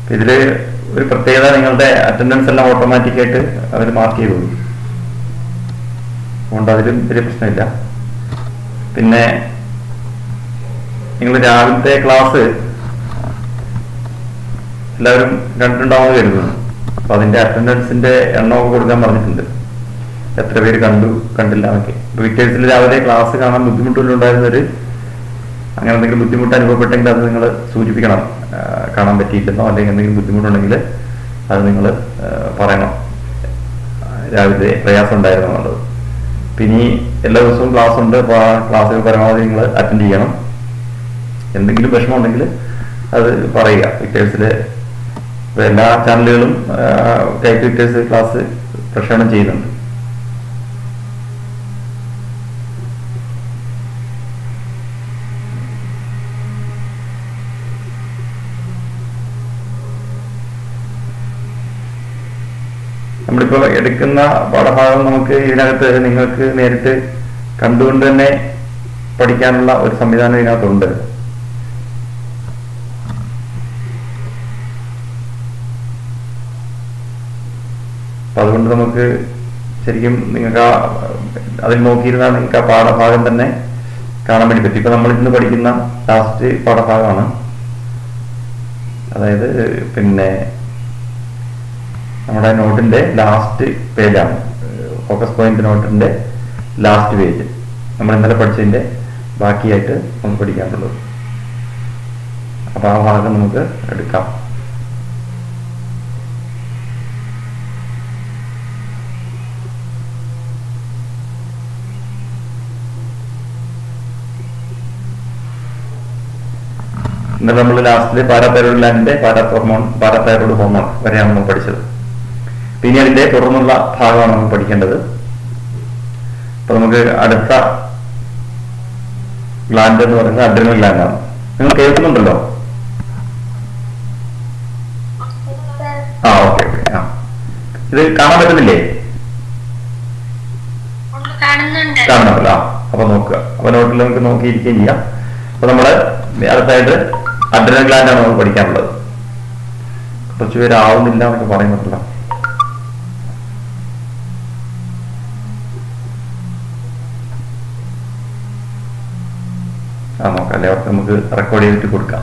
ഇതില് ഒരു പ്രത്യേകത നിങ്ങളുടെ അറ്റൻഡൻസ് എല്ലാം ഓട്ടോമാറ്റിക് ആയിട്ട് അവർ മാർക്ക് ചെയ്തോളൂ അതുകൊണ്ട് അതിലും വലിയ പ്രശ്നമില്ല പിന്നെ നിങ്ങൾ രാവിലത്തെ ക്ലാസ് എല്ലാവരും കണ്ടിട്ടുണ്ടാവുമെന്ന് കരുതുന്നു അപ്പൊ അതിന്റെ അറ്റൻഡൻസിന്റെ എണ്ണമൊക്കെ കൊടുക്കാൻ പറഞ്ഞിട്ടുണ്ട് എത്ര പേര് കണ്ടു കണ്ടില്ല എന്നൊക്കെ വിക്ടേഴ്സിൽ രാവിലെ ക്ലാസ് കാണാൻ ബുദ്ധിമുട്ടുണ്ടായിരുന്നവര് അങ്ങനെ എന്തെങ്കിലും ബുദ്ധിമുട്ട് അനുഭവപ്പെട്ടെങ്കിൽ അത് നിങ്ങൾ സൂചിപ്പിക്കണം ആ, കാണാൻ പറ്റിയില്ലെന്നോ അല്ലെങ്കിൽ എന്തെങ്കിലും ബുദ്ധിമുട്ടുണ്ടെങ്കിൽ അത് നിങ്ങൾ പറയണം ആ, രാവിലെ പ്രയാസം ഉണ്ടായിരുന്നു എന്നുള്ളത് പിന്നെ ഈ എല്ലാ ദിവസവും ക്ലാസ് ഉണ്ട് അപ്പോൾ ആ ക്ലാസ്സിൽ പരമാവധി നിങ്ങൾ അറ്റൻഡ് ചെയ്യണം എന്തെങ്കിലും വിഷമം ഉണ്ടെങ്കിൽ അത് പറയുക വിക്ടേഴ്സിലെ ഇപ്പൊ എല്ലാ ചാനലുകളും ടൈപ്പ് വിക്ടേഴ്സ് ക്ലാസ് പ്രക്ഷേപണം ചെയ്യുന്നുണ്ട് നമ്മളിപ്പോ എടുക്കുന്ന പാഠഭാഗം നമുക്ക് ഇതിനകത്ത് നിങ്ങൾക്ക് നേരിട്ട് കണ്ടുകൊണ്ട് തന്നെ പഠിക്കാനുള്ള ഒരു സംവിധാനം ഇതിനകത്തുണ്ട് അപ്പൊ അതുകൊണ്ട് നമുക്ക് ശരിക്കും നിങ്ങൾക്ക് ആ അതിൽ നോക്കിയിരുന്നാൽ നിങ്ങൾക്ക് ആ പാഠഭാഗം തന്നെ കാണാൻ വേണ്ടി പറ്റും ഇപ്പൊ നമ്മൾ ഇന്ന് പഠിക്കുന്ന ലാസ്റ്റ് പാഠഭാഗമാണ് അതായത് പിന്നെ നമ്മുടെ നോട്ടിന്റെ ലാസ്റ്റ് പേജാണ് ഫോക്കസ് പോയിന്റ് നോട്ടിന്റെ ലാസ്റ്റ് പേജ് നമ്മൾ ഇന്നലെ പഠിച്ചതിന്റെ ബാക്കിയായിട്ട് നമുക്ക് പഠിക്കാനുള്ളത് അപ്പൊ ആ ഭാഗം നമുക്ക് എടുക്കാം ഇന്നലെ നമ്മൾ ലാസ്റ്റില് പാരാതൈറോയിഡ് ലാൻഡിന്റെ പാരാഹോർമോൺ പാരാതൈറോയിഡ് ഹോർമോൺ വരെയാണ് നമ്മൾ പഠിച്ചത് പിന്നെ അതിന്റെ തുടർന്നുള്ള ഭാഗമാണ് നമ്മൾ പഠിക്കേണ്ടത് അപ്പൊ നമുക്ക് അടുത്ത ഗ്ലാൻഡ് എന്ന് പറയുന്നത് അഡ്രിനൽ ഗ്ലാൻഡാണ് നിങ്ങൾ കേൾക്കുന്നുണ്ടല്ലോ ആ ഓക്കെ ഓക്കെ ആ ഇത് കാണാൻ പറ്റുന്നില്ലേ കാണുന്നുണ്ട് കാണുന്നുണ്ടല്ലോ ആ അപ്പൊ നോക്കുക അപ്പൊ നോട്ടിൽ നമുക്ക് നോക്കിയിരിക്കുകയും ചെയ്യാം അപ്പൊ നമ്മള് അടുത്തായിട്ട് അഡ്രിനൽ ഗ്ലാൻഡാണ് നമ്മൾ പഠിക്കാനുള്ളത് കുറച്ച് പേര് ആവുന്നില്ല എന്നൊക്കെ പറയുന്നുണ്ടല്ലോ ആ നോക്കാം അല്ലെ അവർക്ക് നമുക്ക് റെക്കോർഡ് ചെയ്തിട്ട് കൊടുക്കാം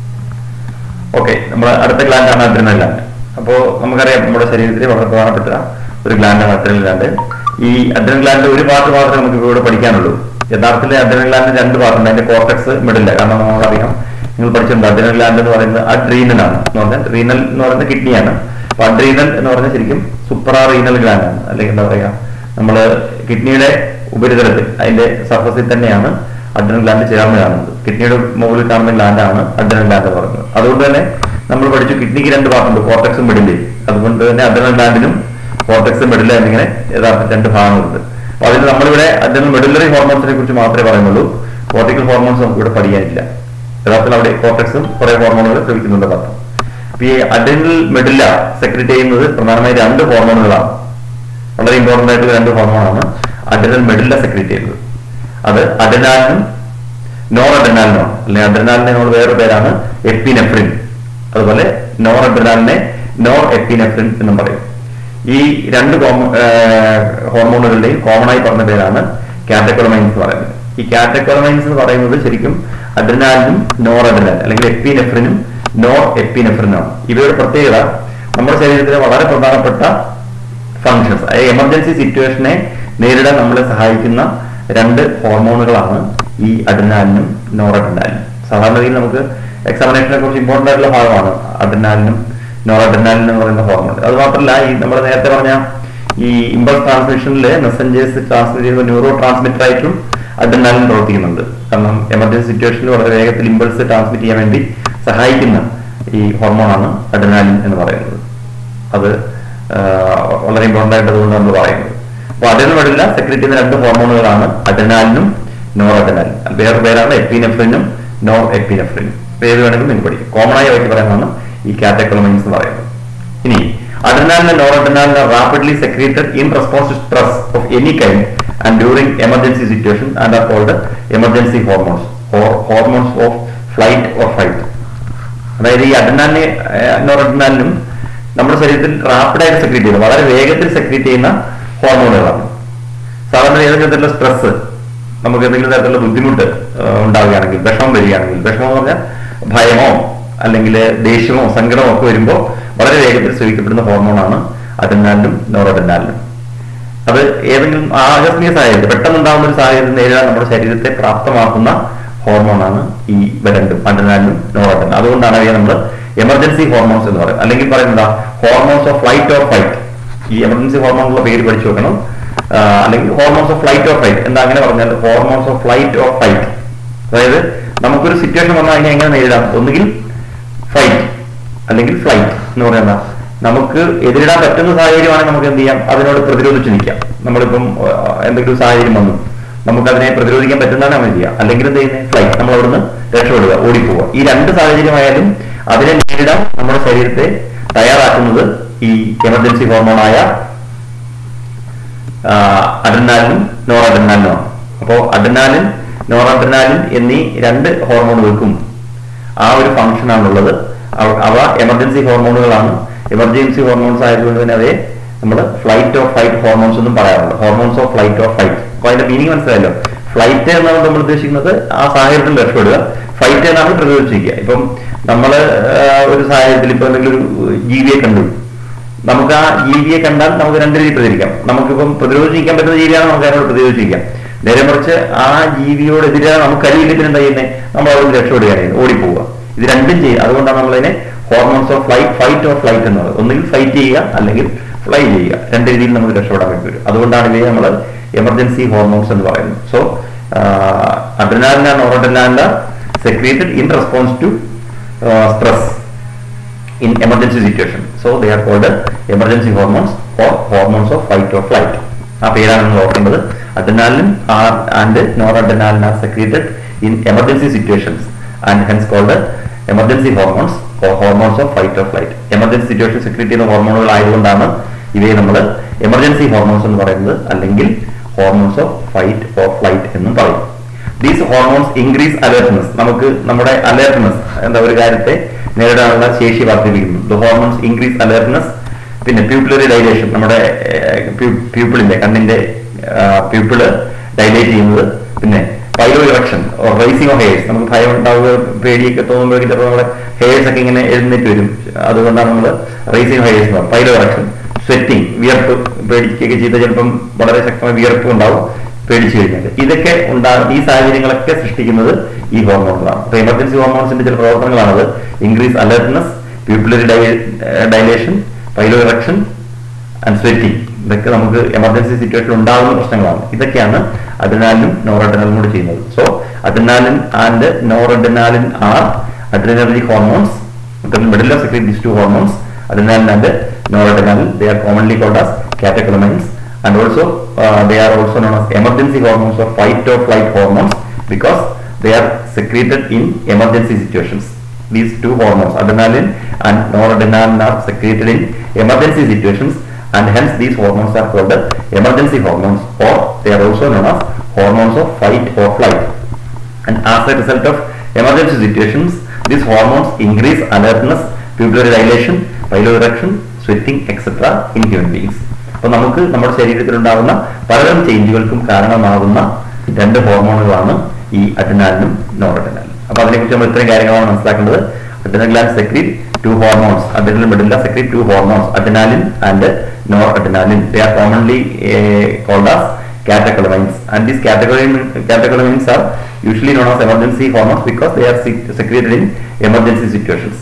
ഓക്കെ നമ്മുടെ അടുത്ത ഗ്ലാൻഡാണ് അഡ്രിനൽ ഗ്ലാൻഡ് അപ്പോ നമുക്കറിയാം നമ്മുടെ ശരീരത്തിൽ വളരെ പ്രധാനപ്പെട്ട ഒരു ഗ്ലാൻഡാണ് അഡ്രിനൽ ഗ്ലാൻഡ് ഈ അഡ്രിനൽ ഗ്ലാൻഡ് ഒരു പാർട്ട് മാത്രമേ നമുക്ക് ഇവിടെ പഠിക്കാനുള്ളൂ യഥാർത്ഥത്തിൽ അഡ്രിനൽ ഗ്ലാൻഡ് രണ്ട് പാർട്ടുണ്ട് അതിന്റെ കോർട്ടക്സ് മിഡില്ല കാരണം നമുക്കറിയാം നിങ്ങൾ പഠിച്ചിട്ടുണ്ട് അഡ്രിനൽ ഗ്ലാൻഡ് എന്ന് പറയുന്നത് അഡ്രീനൽ ആണ് എന്ന് പറഞ്ഞാൽ റീനൽ എന്ന് പറയുന്നത് കിഡ്നിയാണ് അപ്പൊ അഡ്രീനൽ എന്ന് പറഞ്ഞാൽ ശരിക്കും സുപ്രാ റീനൽ ഗ്ലാൻഡ് ആണ് അല്ലെങ്കിൽ എന്താ പറയാ നമ്മള് കിഡ്നിയുടെ ഉപരിതലത്തിൽ അതിന്റെ സർഫസിൽ തന്നെയാണ് അഡ്രിനൽ ഗ്ലാൻഡ് ചേർന്ന് കാണുന്നത് കിഡ്നിയുടെ മുകളിൽ കാണുന്ന ഗ്ലാൻഡാണ് അഡ്രിനൽ ഗ്ലാൻഡ് എന്ന് പറയുന്നത് അതുകൊണ്ട് തന്നെ നമ്മൾ പഠിച്ചു കിഡ്നിക്ക് രണ്ട് ഭാഗമുണ്ട് കോർട്ടക്സും മിഡിലയും അതുകൊണ്ട് തന്നെ അഡ്രിനൽ ഗ്ലാൻഡിനും കോർട്ടക്സും മിഡില എന്നിങ്ങനെ യഥാർത്ഥ രണ്ട് ഭാഗങ്ങളുണ്ട് അപ്പൊ അതിന് നമ്മളിവിടെ അഡ്രിനൽ മെഡുലറി ഹോർമോൺസിനെ കുറിച്ച് മാത്രമേ പറയുന്നുള്ളൂ കോർട്ടിക്കൽ ഹോർമോൺസ് നമുക്ക് ഇവിടെ പഠിക്കാനില്ല യഥാർത്ഥത്തിൽ അവിടെ കോർട്ടക്സും കുറെ ഹോർമോണുകൾ ശ്രമിക്കുന്നുണ്ട് അർത്ഥം അപ്പൊ ഈ അഡ്രിനൽ മെഡില്ല സെക്രറ്റ് ചെയ്യുന്നത് പ്രധാനമായി രണ്ട് ഹോർമോണുകളാണ് വളരെ ഇമ്പോർട്ടന്റ് ആയിട്ടുള്ള രണ്ട് ഹോർമോണാണ് അഡ്രിനൽ മെഡില്ല സെക്രറ്റ് ചെയ്യുന്നത് അത് അഡനാലിനും നോർ അഡനാലിനുമാണ് അല്ലെങ്കിൽ അഡനാലിനെ നമ്മൾ വേറെ പേരാണ് എപ്പിനെഫ്രിൻ അതുപോലെ നോർ അഡനാലിനെ നോർ എപ്പിനെഫ്രിൻ എന്നും പറയും ഈ രണ്ട് ഹോർമോണുകളുടെയും കോമൺ ആയി പറഞ്ഞ പേരാണ് കാറ്റക്കോളമൈൻസ് എന്ന് പറയുന്നത് ഈ കാറ്റക്കോളമൈൻസ് എന്ന് പറയുന്നത് ശരിക്കും അഡ്രിനാലിനും നോർ അഡ്രിനാൽ അല്ലെങ്കിൽ എപ്പിനെഫ്രിനും നോർ എപ്പിനെഫ്രിനാണ് ഇവയുടെ പ്രത്യേകത നമ്മുടെ ശരീരത്തിലെ വളരെ പ്രധാനപ്പെട്ട ഫങ്ഷൻസ് അതായത് എമർജൻസി സിറ്റുവേഷനെ നേരിടാൻ നമ്മളെ സഹായിക്കുന്ന രണ്ട് ഹോർമോണുകളാണ് ഈ അഡ്രിനാലിനും നോർ അഡ്രിനാലിനും സാധാരണഗതിയിൽ നമുക്ക് എക്സാമിനേഷനെ കുറിച്ച് ഇമ്പോർട്ടന്റ് ആയിട്ടുള്ള ഭാഗമാണ് അഡ്രിനാലിനും നോർ അഡ്രിനാലിൻ എന്ന് പറയുന്ന ഹോർമോൺ അത് മാത്രമല്ല ഈ നമ്മൾ നേരത്തെ പറഞ്ഞ ഈ ഇമ്പൾസ് ട്രാൻസ്മിഷനിൽ മെസ്സഞ്ചേഴ്സ് ട്രാൻസ്മിറ്റ് ചെയ്യുന്ന ന്യൂറോ ട്രാൻസ്മിറ്റർ ആയിട്ടും അഡ്രിനാലിൻ പ്രവർത്തിക്കുന്നുണ്ട് കാരണം എമർജൻസി സിറ്റുവേഷനിൽ വളരെ വേഗത്തിൽ ഇമ്പൾസ് ട്രാൻസ്മിറ്റ് ചെയ്യാൻ വേണ്ടി സഹായിക്കുന്ന ഈ ഹോർമോണാണ് അഡ്രിനാലിൻ എന്ന് പറയുന്നത് അത് ആ, വളരെ ഇമ്പോർട്ടന്റ് ആയിട്ട് അതുകൊണ്ട് നമ്മൾ പറയുന്നത് അപ്പൊ അതിന് വേണ്ടില്ല സെക്രറ്റ് ചെയ്യുന്ന രണ്ട് ഹോർമോണുകളാണ് അഡ്രിനാലിനും നോർ അഡ്രിനാലിൻ അത് വേറെ പേരാണ് എപ്പിനെഫ്രിനും നോർ എപ്പിനെഫ്രിനും പേര് വേണമെങ്കിൽ നിങ്ങൾക്ക് പഠിക്കും കോമൺ ആയി വെച്ച് പറയുന്നതാണ് ഈ കാറ്റക്കോളമൈൻസ് എന്ന് പറയുന്നത് ഇനി adrenaline noradrenaline rapidly secreted in response to stress of any kind and during emergency situation and are called emergency hormones or hormones of flight or fight അതായത് ഈ അഡ്രിനാലിനെ നോറഡ്രിനാലിനും നമ്മുടെ ശരീരത്തിൽ റാപ്പിഡായിട്ട് സെക്രീറ്റ് ചെയ്യുന്നത് വളരെ വേഗത്തിൽ സെക്രീറ്റ് ചെയ്യുന്ന ഹോർമോണുകളാണ് സാധാരണ ഏതെങ്കിലും തരത്തിലുള്ള സ്ട്രെസ് നമുക്ക് എന്തെങ്കിലും തരത്തിലുള്ള ബുദ്ധിമുട്ട് ആ, ഉണ്ടാവുകയാണെങ്കിൽ വിഷമം വരികയാണെങ്കിൽ വിഷമം എന്ന് പറഞ്ഞാൽ ഭയമോ അല്ലെങ്കിൽ ദേഷ്യമോ സങ്കടമോ ഒക്കെ വരുമ്പോൾ വളരെ വേഗത്തിൽ സ്രവിക്കപ്പെടുന്ന ഹോർമോണാണ് അഡ്രിനാലിനും നോറഡ്രിനാലിനും അത് ഏതെങ്കിലും ആകസ്മിക സാഹചര്യം പെട്ടെന്ന് ഉണ്ടാകുന്ന ഒരു സാഹചര്യം നേരിടാൻ നമ്മുടെ ശരീരത്തെ പ്രാപ്തമാക്കുന്ന ഹോർമോണാണ് ഈ ഇവ രണ്ടും അഡ്രിനാലിനും നോറഡ്രിനാലും അതുകൊണ്ടാണ് അവയെ നമ്മൾ എമർജൻസി ഹോർമോൺസ് എന്ന് പറയുന്നത് അല്ലെങ്കിൽ പറയുന്നത് hormones of flight or fight ഈ എമർജൻസി ഹോർമോണുള്ള പേര് പഠിച്ചു വെക്കണം ആ, അല്ലെങ്കിൽ hormones of flight or fight എന്താ അങ്ങനെ പറഞ്ഞാൽ hormones of flight or fight അതായത് നമുക്കൊരു സിറ്റുവേഷൻ വന്നാൽ അതിനെ എങ്ങനെ നേരിടാം ഒന്നുകിൽ ഫൈറ്റ് അല്ലെങ്കിൽ ഫ്ലൈറ്റ് എന്ന് പറയുന്ന നമുക്ക് എതിരിടാൻ പറ്റുന്ന സാഹചര്യമാണെങ്കിൽ നമുക്ക് എന്ത് ചെയ്യാം അതിനോട് പ്രതിരോധിച്ച് നിൽക്കാം നമ്മളിപ്പം ആ, എന്തെങ്കിലും ഒരു സാഹചര്യം വന്നു നമുക്ക് അതിനെ പ്രതിരോധിക്കാൻ പറ്റുന്നതാണ് നമ്മൾ ചെയ്യുക അല്ലെങ്കിൽ എന്ത് ചെയ്യുന്നത് ഫ്ലൈറ്റ് നമ്മൾ അവിടുന്ന് രക്ഷപ്പെടുക ഓടിപ്പോവുക ഈ രണ്ട് സാഹചര്യമായാലും അതിനെ നേരിടാൻ നമ്മുടെ ശരീരത്തെ തയ്യാറാക്കുന്നത് ഈ എമർജൻസി ഹോർമോണായ അഡ്രിനാലിനും നോറഡ്രിനാലിനുമാണ് അപ്പോൾ അഡ്രിനാലിൻ നോറഡ്രിനാലിൻ എന്നീ രണ്ട് ഹോർമോണുകൾക്കും ആ ഒരു ഫംഗ്ഷൻ ആണുള്ളത് അവ- അവ എമർജൻസി ഹോർമോണുകളാണ് എമർജൻസി ഹോർമോൺസ് ആയതുകൊണ്ട് തന്നെ അവയെ നമ്മൾ ഫ്ലൈറ്റ് ഓഫ് ഫൈറ്റ് ഹോർമോൺസ് എന്നും പറയാറുണ്ട് hormones of flight of fight അപ്പൊ അതിന്റെ മീനിങ് മനസ്സിലായല്ലോ ഫ്ലൈറ്റ് എന്നാണ് നമ്മൾ ഉദ്ദേശിക്കുന്നത് ആ സാഹചര്യത്തിൽ രക്ഷപ്പെടുക ഫൈറ്റ് എന്നാണ് പ്രതിരോധിച്ചിരിക്കുക ഇപ്പം നമ്മൾ ഒരു സാഹചര്യത്തിൽ ഇപ്പൊ എന്തെങ്കിലും ഒരു ജീവിയെ കണ്ടു നമുക്ക് ആ ജീവിയെ കണ്ടാൽ നമുക്ക് രണ്ട് രീതിയിൽ പ്രതികരിക്കാം നമുക്കിപ്പം പ്രതിരോധിക്കാൻ പറ്റുന്ന ജീവിയാണ് നമുക്ക് അതിനോട് പ്രതിരോധിച്ചിരിക്കാം നേരെ മറിച്ച് ആ ജീവിയോടെതിരെ നമുക്ക് കഴിയില്ലെങ്കിൽ എന്താ ചെയ്യുന്നത് നമ്മൾ അവിടെ നിന്ന് രക്ഷപ്പെടുകയാണ് ചെയ്യുന്നത് ഓടിപ്പോവുക ഇത് രണ്ടും ചെയ്യുക അതുകൊണ്ടാണ് നമ്മളതിനെ hormones of flight fight of flight എന്നത് ഒന്നുകിൽ ഫൈറ്റ് ചെയ്യുക അല്ലെങ്കിൽ ഫ്ലൈ ചെയ്യുക രണ്ട് രീതിയിൽ നമുക്ക് രക്ഷപ്പെടാൻ വേണ്ടി വരും അതുകൊണ്ടാണ് ഇവയെ നമ്മൾ എമർജൻസി ഹോർമോൺസ് എന്ന് പറയുന്നത് so adrenaline noradrenaline secreted in response to stress in emergency situation. So they are called emergency hormones or hormones of fight or flight. ആ പേരാണ് നിങ്ങൾ ഓർക്കേണ്ടത് adrenaline are and noradrenaline are secreted in emergency situations and hence called emergency hormones or hormones of fight or flight emergency situation secrete ചെയ്യുന്ന ഹോർമോണുകൾ ആയതുകൊണ്ടാണ് ഇവയെ നമ്മൾ emergency hormones എന്ന് പറയുന്നത് അല്ലെങ്കിൽ hormones of fight or flight എന്നും പറയും ദീസ് ഹോർമോൺസ് ഇൻക്രീസ് അലേർട്ട്നെസ് നമുക്ക് നമ്മുടെ അലേർട്ട്നെസ് എന്താ ഒരു കാര്യത്തെ നേരിടാനുള്ള ശേഷി വർദ്ധിപ്പിക്കുന്നു ദ ഹോർമോൺസ് ഇൻക്രീസ് അലേർട്ട്നെസ് പിന്നെ പ്യൂപ്പിളറി ഡൈലേഷൻ നമ്മുടെ പ്യൂപ്പിളിന്റെ കണ്ണിന്റെ പ്യൂപ്പിള് ഡൈലേറ്റ് ചെയ്യുന്നത് പിന്നെ piloerection rising of hairs നമുക്ക് ഭയം ഉണ്ടാവുക പേടിയൊക്കെ തോന്നുമ്പോഴേക്കും ചിലപ്പോൾ നമ്മുടെ ഹെയർസ് ഒക്കെ ഇങ്ങനെ എഴുന്നേറ്റ് വരും അതുകൊണ്ടാണ് നമ്മൾ റൈസിംഗ് ഹെയർസ് എന്ന് പറയുന്നത് പൈലോ ഇറക്ഷൻ സ്വെറ്റിംഗ് വിയർപ്പ് പേടിക്കുകയൊക്കെ ചെയ്ത ചിലപ്പം വളരെ ശക്തമായ വിയർപ്പ് ഉണ്ടാവും പേടിച്ചു കഴിഞ്ഞാൽ ഇതൊക്കെ ഉണ്ടാകും ഈ സാഹചര്യങ്ങളൊക്കെ സൃഷ്ടിക്കുന്നത് ഈ ഹോർമോണുകളാണ് അപ്പൊ എമർജൻസി ഹോർമോൺസിന്റെ ചില പ്രവർത്തനങ്ങളാണത് increase alertness pupillary dilation piloerection and sweating ഇതൊക്കെ നമുക്ക് എമർജൻസി സിറ്റുവേഷൻ ഉണ്ടാകുന്ന പ്രശ്നങ്ങളാണ് ഇതൊക്കെയാണ് അഡ്രിനാലിനും നോറഡ്രിനാലിനും കൂടി ചെയ്യുന്നത് so adrenaline and noradrenaline are adrenergic hormones middle of secrete these two hormones adrenaline and noradrenaline they are commonly called as catecholamines and also uh, they are also known as emergency hormones or fight or flight hormones because they are secreted in emergency situations these two hormones adrenaline and noradrenaline are secreted in emergency situations and hence these hormones are called emergency hormones or they are also known as hormones of fight or flight and as a result of emergency situations these hormones increase alertness pupillary dilation piloerection sweating etc in human beings അപ്പൊ നമുക്ക് നമ്മുടെ ശരീരത്തിൽ ഉണ്ടാകുന്ന പലതരം ചേഞ്ചുകൾക്കും കാരണമാകുന്ന രണ്ട് ഹോർമോണുകളാണ് ഈ അഡ്രിനാലിനും നോറഡ്രിനാലിനും അപ്പൊ അതിനെക്കുറിച്ച് നമ്മൾ ഇത്രയും കാര്യങ്ങളാണ് മനസ്സിലാക്കേണ്ടത് adrenal gland secrete two hormones adrenal medulla secrete two hormones adrenaline and noradrenaline they are commonly uh, called as catecholamines and these catecholamines, catecholamines are usually known as emergency hormones because they are sec- secreted in emergency situations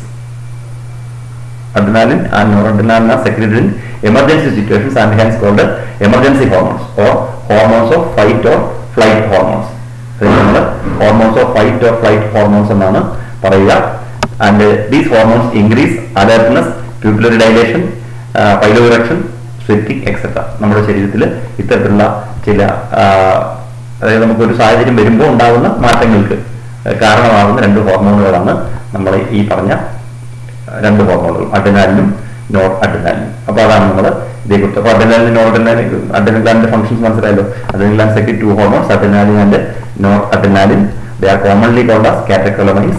adrenaline and noradrenaline are secreted in emergency situations and hence called emergency hormones or hormones of fight or flight hormones അതിന് നമ്മൾ hormones of fight or flight hormones എന്നാണ് പറയുക and these hormones increase alertness pupillary dilation piloerection sweating etcetera നമ്മുടെ ശരീരത്തിൽ ഇത്തരത്തിലുള്ള ചില ആ, അതായത് നമുക്കൊരു സാഹചര്യം വരുമ്പോൾ ഉണ്ടാകുന്ന മാറ്റങ്ങൾക്ക് കാരണമാകുന്ന രണ്ട് ഹോർമോണുകളാണ് നമ്മൾ ഈ പറഞ്ഞ രണ്ട് ഹോർമോണുകൾ അഡ്രിനാലിനും നോട്ട് അഡ്രിനാലിനും അപ്പൊ അതാണ് നമ്മൾ ഇതേക്കുറിച്ച് അപ്പൊ അഡ്രിനാലിനും നോട്ട് അഡ്രിനാലിൻ അഡ്രിനാലിന്റെ ഫംഗ്ഷൻസ് മനസ്സിലായല്ലോ adrenaline secrete two hormones adrenaline and noradrenaline they are commonly called as catecholamines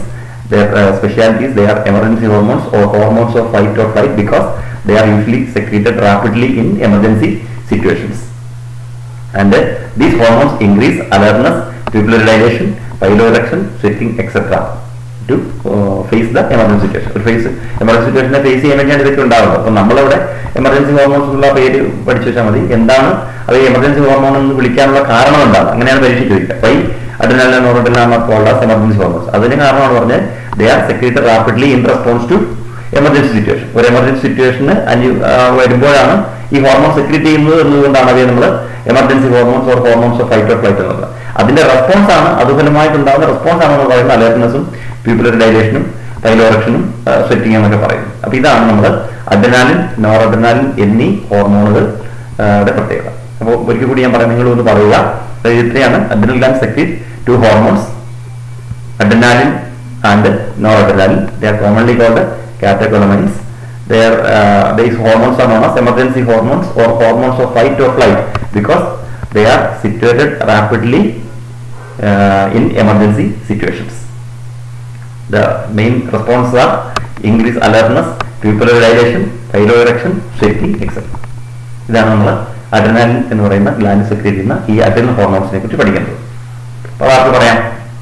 their uh, specialties they are emergency hormones or hormones of fight or flight because they are usually secreted rapidly in emergency situations and uh, these hormones increase alertness pupillary dilation piloerection sweating etc to uh, face the emergency situation ഒരു face emergency സിറ്റുവേഷനെ face ചെയ്യാൻ വേണ്ടിയാണ് ഇതൊക്കെ ഉണ്ടാവുന്നത് അപ്പം നമ്മളവിടെ emergency hormones എന്നുള്ള പേര് പഠിച്ചു വെച്ചാൽ മതി എന്താണ് അത് എമർജൻസി ഹോർമോൺ എന്ന് വിളിക്കാനുള്ള കാരണം എന്താണ് അങ്ങനെയാണ് പരീക്ഷ ചോദിക്കുക വൈ അഡ്രിനാലിൻ നോറോട്ടിനാണ് കോൾഡാസ് എമർജൻസി ഹോർമോൺസ് അതിന് കാരണമാണ് പറഞ്ഞത് they are secreted rapidly in response to emergency situation ഒരു എമർജൻസി സിറ്റുവേഷന് അഞ്ച് വരുമ്പോഴാണ് ഈ ഹോർമോൺ സെക്രേറ്റ് ചെയ്യുന്നത് എന്നതുകൊണ്ടാണ് അവയെ നമ്മൾ emergency hormones or hormones of fight or flight എന്നുള്ളത് അതിന്റെ റെസ്പോൺസ് ആണ് അതുഫലമായിട്ടുണ്ടാകുന്ന റെസ്പോൺസ് ആണ് നമ്മൾ പറയുന്നത് അലേർട്ട്നെസ്സും പ്യൂപ്പുലർ ഡൈലേഷനും തൈലോറക്ഷനും സ്വെറ്റിംഗ് എന്നൊക്കെ പറയുന്നത് അപ്പൊ ഇതാണ് നമ്മൾ അഡ്രനാലിൻ നോർ അഡ്രനാലിൻ എന്നീ ഹോർമോണുകൾ പ്രത്യേകത അപ്പോൾ ഒരിക്കൽ കൂടി ഞാൻ പറയാം നിങ്ങൾ ഒന്ന് പറയുക ഇത്രയാണ് adrenal gland secrete two hormones adrenaline and noradrenaline. They are commonly called catecholamines. They are, uh, these hormones are known as emergency hormones or hormones of fight or flight because they are situated rapidly uh, in emergency situations. The main responses are increased alertness, pupillary dilation, thyroerection, sweating, etc. ഇതാണ് നമ്മൾ adrenaline എന്ന് പറയുന്ന gland secrete ചെയ്യുന്ന ഈ adrenal ഹോർമോൺസിനെ കുറിച്ച് പഠിക്കുന്നത് അപ്പോൾ ആർക്ക് പറയാം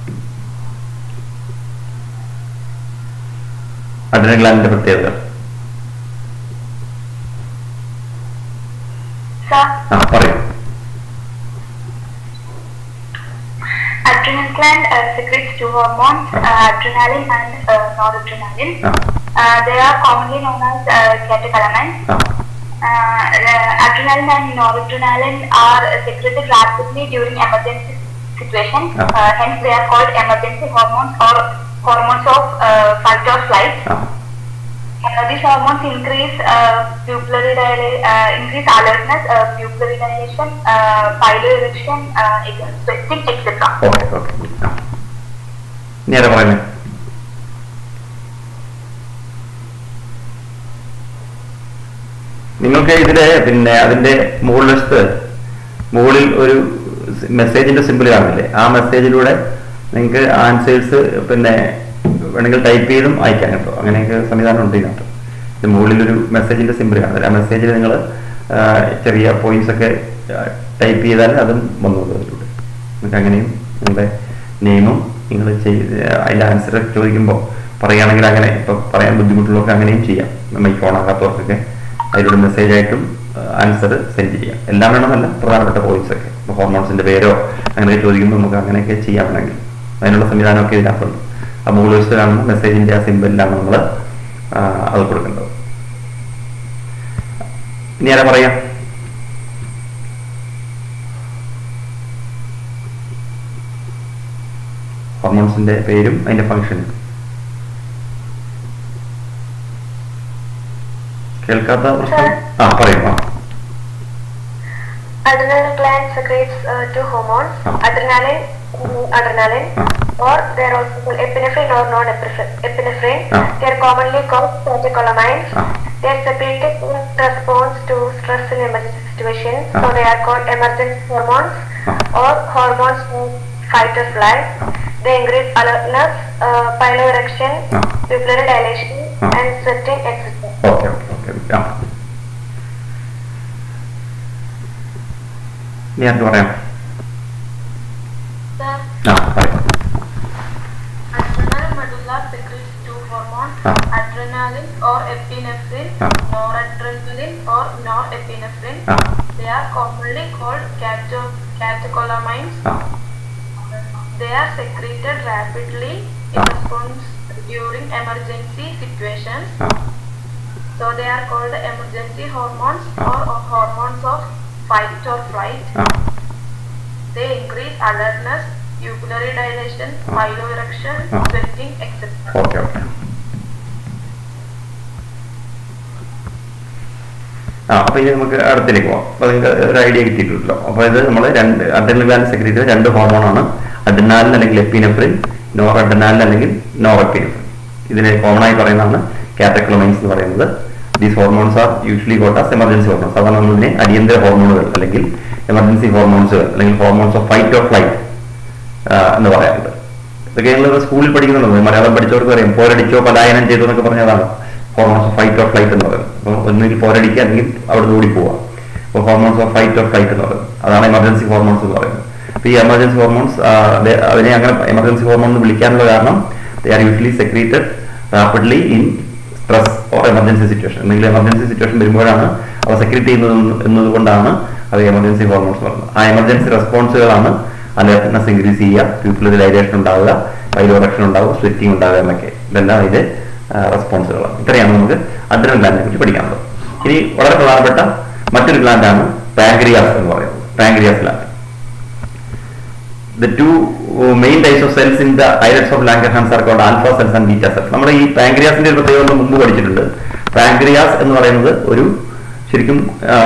അഡ്രിനൽ ഗ്ലാൻഡിന്റെ പ്രത്യേകത Sir, ആ പറയൂ adrenal gland uh, secretes two hormones, Ah. uh, adrenaline and uh, noradrenaline. ആ Uh, they are commonly known as uh, catecholamines. ആ Uh, uh, adrenaline and noradrenaline are secreted rapidly during emergency situations. Ah. Uh, hence, they are called emergency hormones or hormones of uh, fight or flight. ആ Uh, these hormones increase uh, pupillary dila- uh, increase alertness, uh, pupillary dilation, uh, piloerection, uh, sweating, etc. Okay okay ആ ഇനി ആരാ പറയുന്നത് നിങ്ങൾക്ക് ഇതില് പിന്നെ അതിന്റെ മുകളിലത്ത് മുകളിൽ ഒരു മെസ്സേജിന്റെ സിമ്പിൾ കാണില്ലേ ആ മെസ്സേജിലൂടെ നിങ്ങൾക്ക് ആൻസേഴ്സ് പിന്നെ വേണമെങ്കിൽ ടൈപ്പ് ചെയ്തും അയക്കാൻ കേട്ടോ അങ്ങനെയൊക്കെ സംവിധാനം ഉണ്ട് ഇതിനകത്ത് ഇത് മുകളിൽ ഒരു മെസ്സേജിന്റെ സിമ്പിൾ കാണില്ല ആ മെസ്സേജിൽ നിങ്ങൾ ചെറിയ പോയിന്റ്സ് ഒക്കെ ടൈപ്പ് ചെയ്താൽ അതും വന്നോളൂ അതിലൂടെ നിങ്ങൾക്ക് അങ്ങനെയും നിങ്ങളുടെ നെയിമും നിങ്ങൾ ചെയ്ത് അതിന്റെ ആൻസർ ചോദിക്കുമ്പോൾ പറയുകയാണെങ്കിൽ അങ്ങനെ ഇപ്പൊ പറയാൻ ബുദ്ധിമുട്ടുള്ളവർക്ക് അങ്ങനെയും ചെയ്യാം മൈക്ക് ഓൺ ആകാത്തവർക്കൊക്കെ അതിലൂടെ മെസ്സേജ് ആയിട്ടും ആൻസർ സെൻഡ് ചെയ്യാം എല്ലാം വേണമെന്നല്ല പ്രധാനപ്പെട്ട പോയിന്റ്സ് ഒക്കെ ഇപ്പോൾ ഹോർമോൺസിന്റെ പേരോ അങ്ങനെയൊക്കെ ചോദിക്കുമ്പോൾ നമുക്ക് അങ്ങനെയൊക്കെ ചെയ്യാം വേണമെങ്കിൽ അതിനുള്ള സംവിധാനമൊക്കെ ഇതിനകത്തുണ്ട് ആ മുകളിൽ വെച്ച് കാണുന്ന മെസ്സേജിന്റെ ആ സിമ്പിളിലാണ് നമ്മൾ അത് കൊടുക്കേണ്ടത് ഇനി ആരാ പറയാം ഹോർമോൺസിന്റെ പേരും അതിന്റെ ഫംഗ്ഷനും കേൾക്കാത്ത പ്രശ്നം ആ പറയും ആ Adrenal gland secretes uh, two hormones, Ah. adrenaline, mm, adrenaline, Ah. or they are also called epinephrine or non-epinephrine. Ah. They are commonly called catecholamines. Ah. They are secreted in response to stress in emergency situations, so Ah. they are called emergency hormones Ah. or hormones of fight or flight. Ah. They increase alertness, uh, piloerection, Ah. pupillary dilation, Ah. and sweating, etc. Okay okay okay ആ ഇനി ആർക്ക് പറയാം Sir, ആ പറയാം adrenal medulla secretes two hormones, Ah. adrenaline or epinephrine, Ah. noradrenaline or norepinephrine. ആ They are commonly called catecho- catecholamines. ആ They are secreted rapidly in Ah. response during emergency situations. ആ So they are called emergency hormones Ah. or, or hormones of fight or flight. ആ They increase alertness, pupillary dilation, Ah. piloerection, Ah. sweating, etc. Okay okay ആ അപ്പൊ ഇനി നമുക്ക് അടുത്തേക്ക് പോവാം അപ്പൊ നിങ്ങൾക്ക് ഒരു ഐഡിയ കിട്ടിയിട്ടുണ്ടല്ലോ അപ്പൊ ഇത് നമ്മൾ രണ്ട് അഡ്രിനൽ ഗ്ലാൻഡ് സെക്രട്ടറി രണ്ട് ഹോർമോണാണ് അഡ്രിനാലിൻ അല്ലെങ്കിൽ എപ്പിനെഫ്രിൻ നോർ അഡ്രിനാലിൻ അല്ലെങ്കിൽ നോർ എപ്പിനെഫ്രിൻ ഇതിനെ കോമൺ ആയി പറയുന്നതാണ് കാറ്റക്ലോമൈൻസ് എന്ന് പറയുന്നത് these hormones are usually called as emergency hormones സാധാരണ നമ്മൾ ഇതിനെ അടിയന്തര ഹോർമോണുകൾ അല്ലെങ്കിൽ എമർജൻസി ഹോർമോൺസുകൾ അല്ലെങ്കിൽ hormones of fight or flight എന്ന് പറയാറുണ്ട് ഇതൊക്കെ ഞങ്ങൾ സ്കൂളിൽ പഠിക്കുന്നുണ്ട് മലയാളം പഠിച്ചവർക്ക് അറിയാം പോരടിച്ചോ പലായനം ചെയ്തോ എന്നൊക്കെ പറഞ്ഞതാണ് hormones of fight of flight എന്ന് പറയുന്നത് അപ്പോൾ ഒന്നുകിൽ പോരടിക്കുക അല്ലെങ്കിൽ അവിടെ ഓടി പോവുക അപ്പോൾ hormones of fight of flight എന്ന് പറയുന്നത് അതാണ് എമർജൻസി ഹോർമോൺസ് എന്ന് പറയുന്നത് അപ്പോൾ ഈ എമർജൻസി ഹോർമോൺസ് അതിനെ അങ്ങനെ എമർജൻസി ഹോർമോൺ എന്ന് വിളിക്കാനുള്ള കാരണം they are usually secreted rapidly in stress or emergency situation എന്തെങ്കിലും എമർജൻസി സിറ്റുവേഷൻ വരുമ്പോഴാണ് അവ സെക്രീറ്റ് ചെയ്യുന്നത് എന്നതുകൊണ്ടാണ് അത് എമർജൻസി ഹോർമോൺസ് പറയുന്നത് ആ എമർജൻസി റെസ്പോൺസുകളാണ് അലേർട്ട്നെസ് ഇൻക്രീസ് ചെയ്യുക പീപ്പിൾ ഡൈലേഷൻ ഉണ്ടാവുക പൈലോറക്ഷൻ ഉണ്ടാവുക സ്വെറ്റിംഗ് ഉണ്ടാവുക എന്നൊക്കെ ഇതെല്ലാം ഇതിന്റെ റെസ്പോൺസുകളാണ് ഇത്രയാണ് നമുക്ക് അഡ്രനൽ ഗ്ലാൻഡിനെ കുറിച്ച് പഠിക്കാനുള്ളത് ഇനി വളരെ പ്രധാനപ്പെട്ട മറ്റൊരു ഗ്ലാൻഡാണ് പാങ്ക്രിയാസ് എന്ന് പറയുന്നത് pancreas gland the two uh, main types of cells in the islets of Langerhans are called alpha cells and beta cells. നമ്മൾ ഈ പാങ്ക്രിയാസിന്റെ ഒരു പ്രത്യേകത നമ്മൾ മുമ്പ് പഠിച്ചിട്ടുണ്ട് പാങ്ക്രിയാസ് എന്ന് പറയുന്നത് ഒരു ശരിക്കും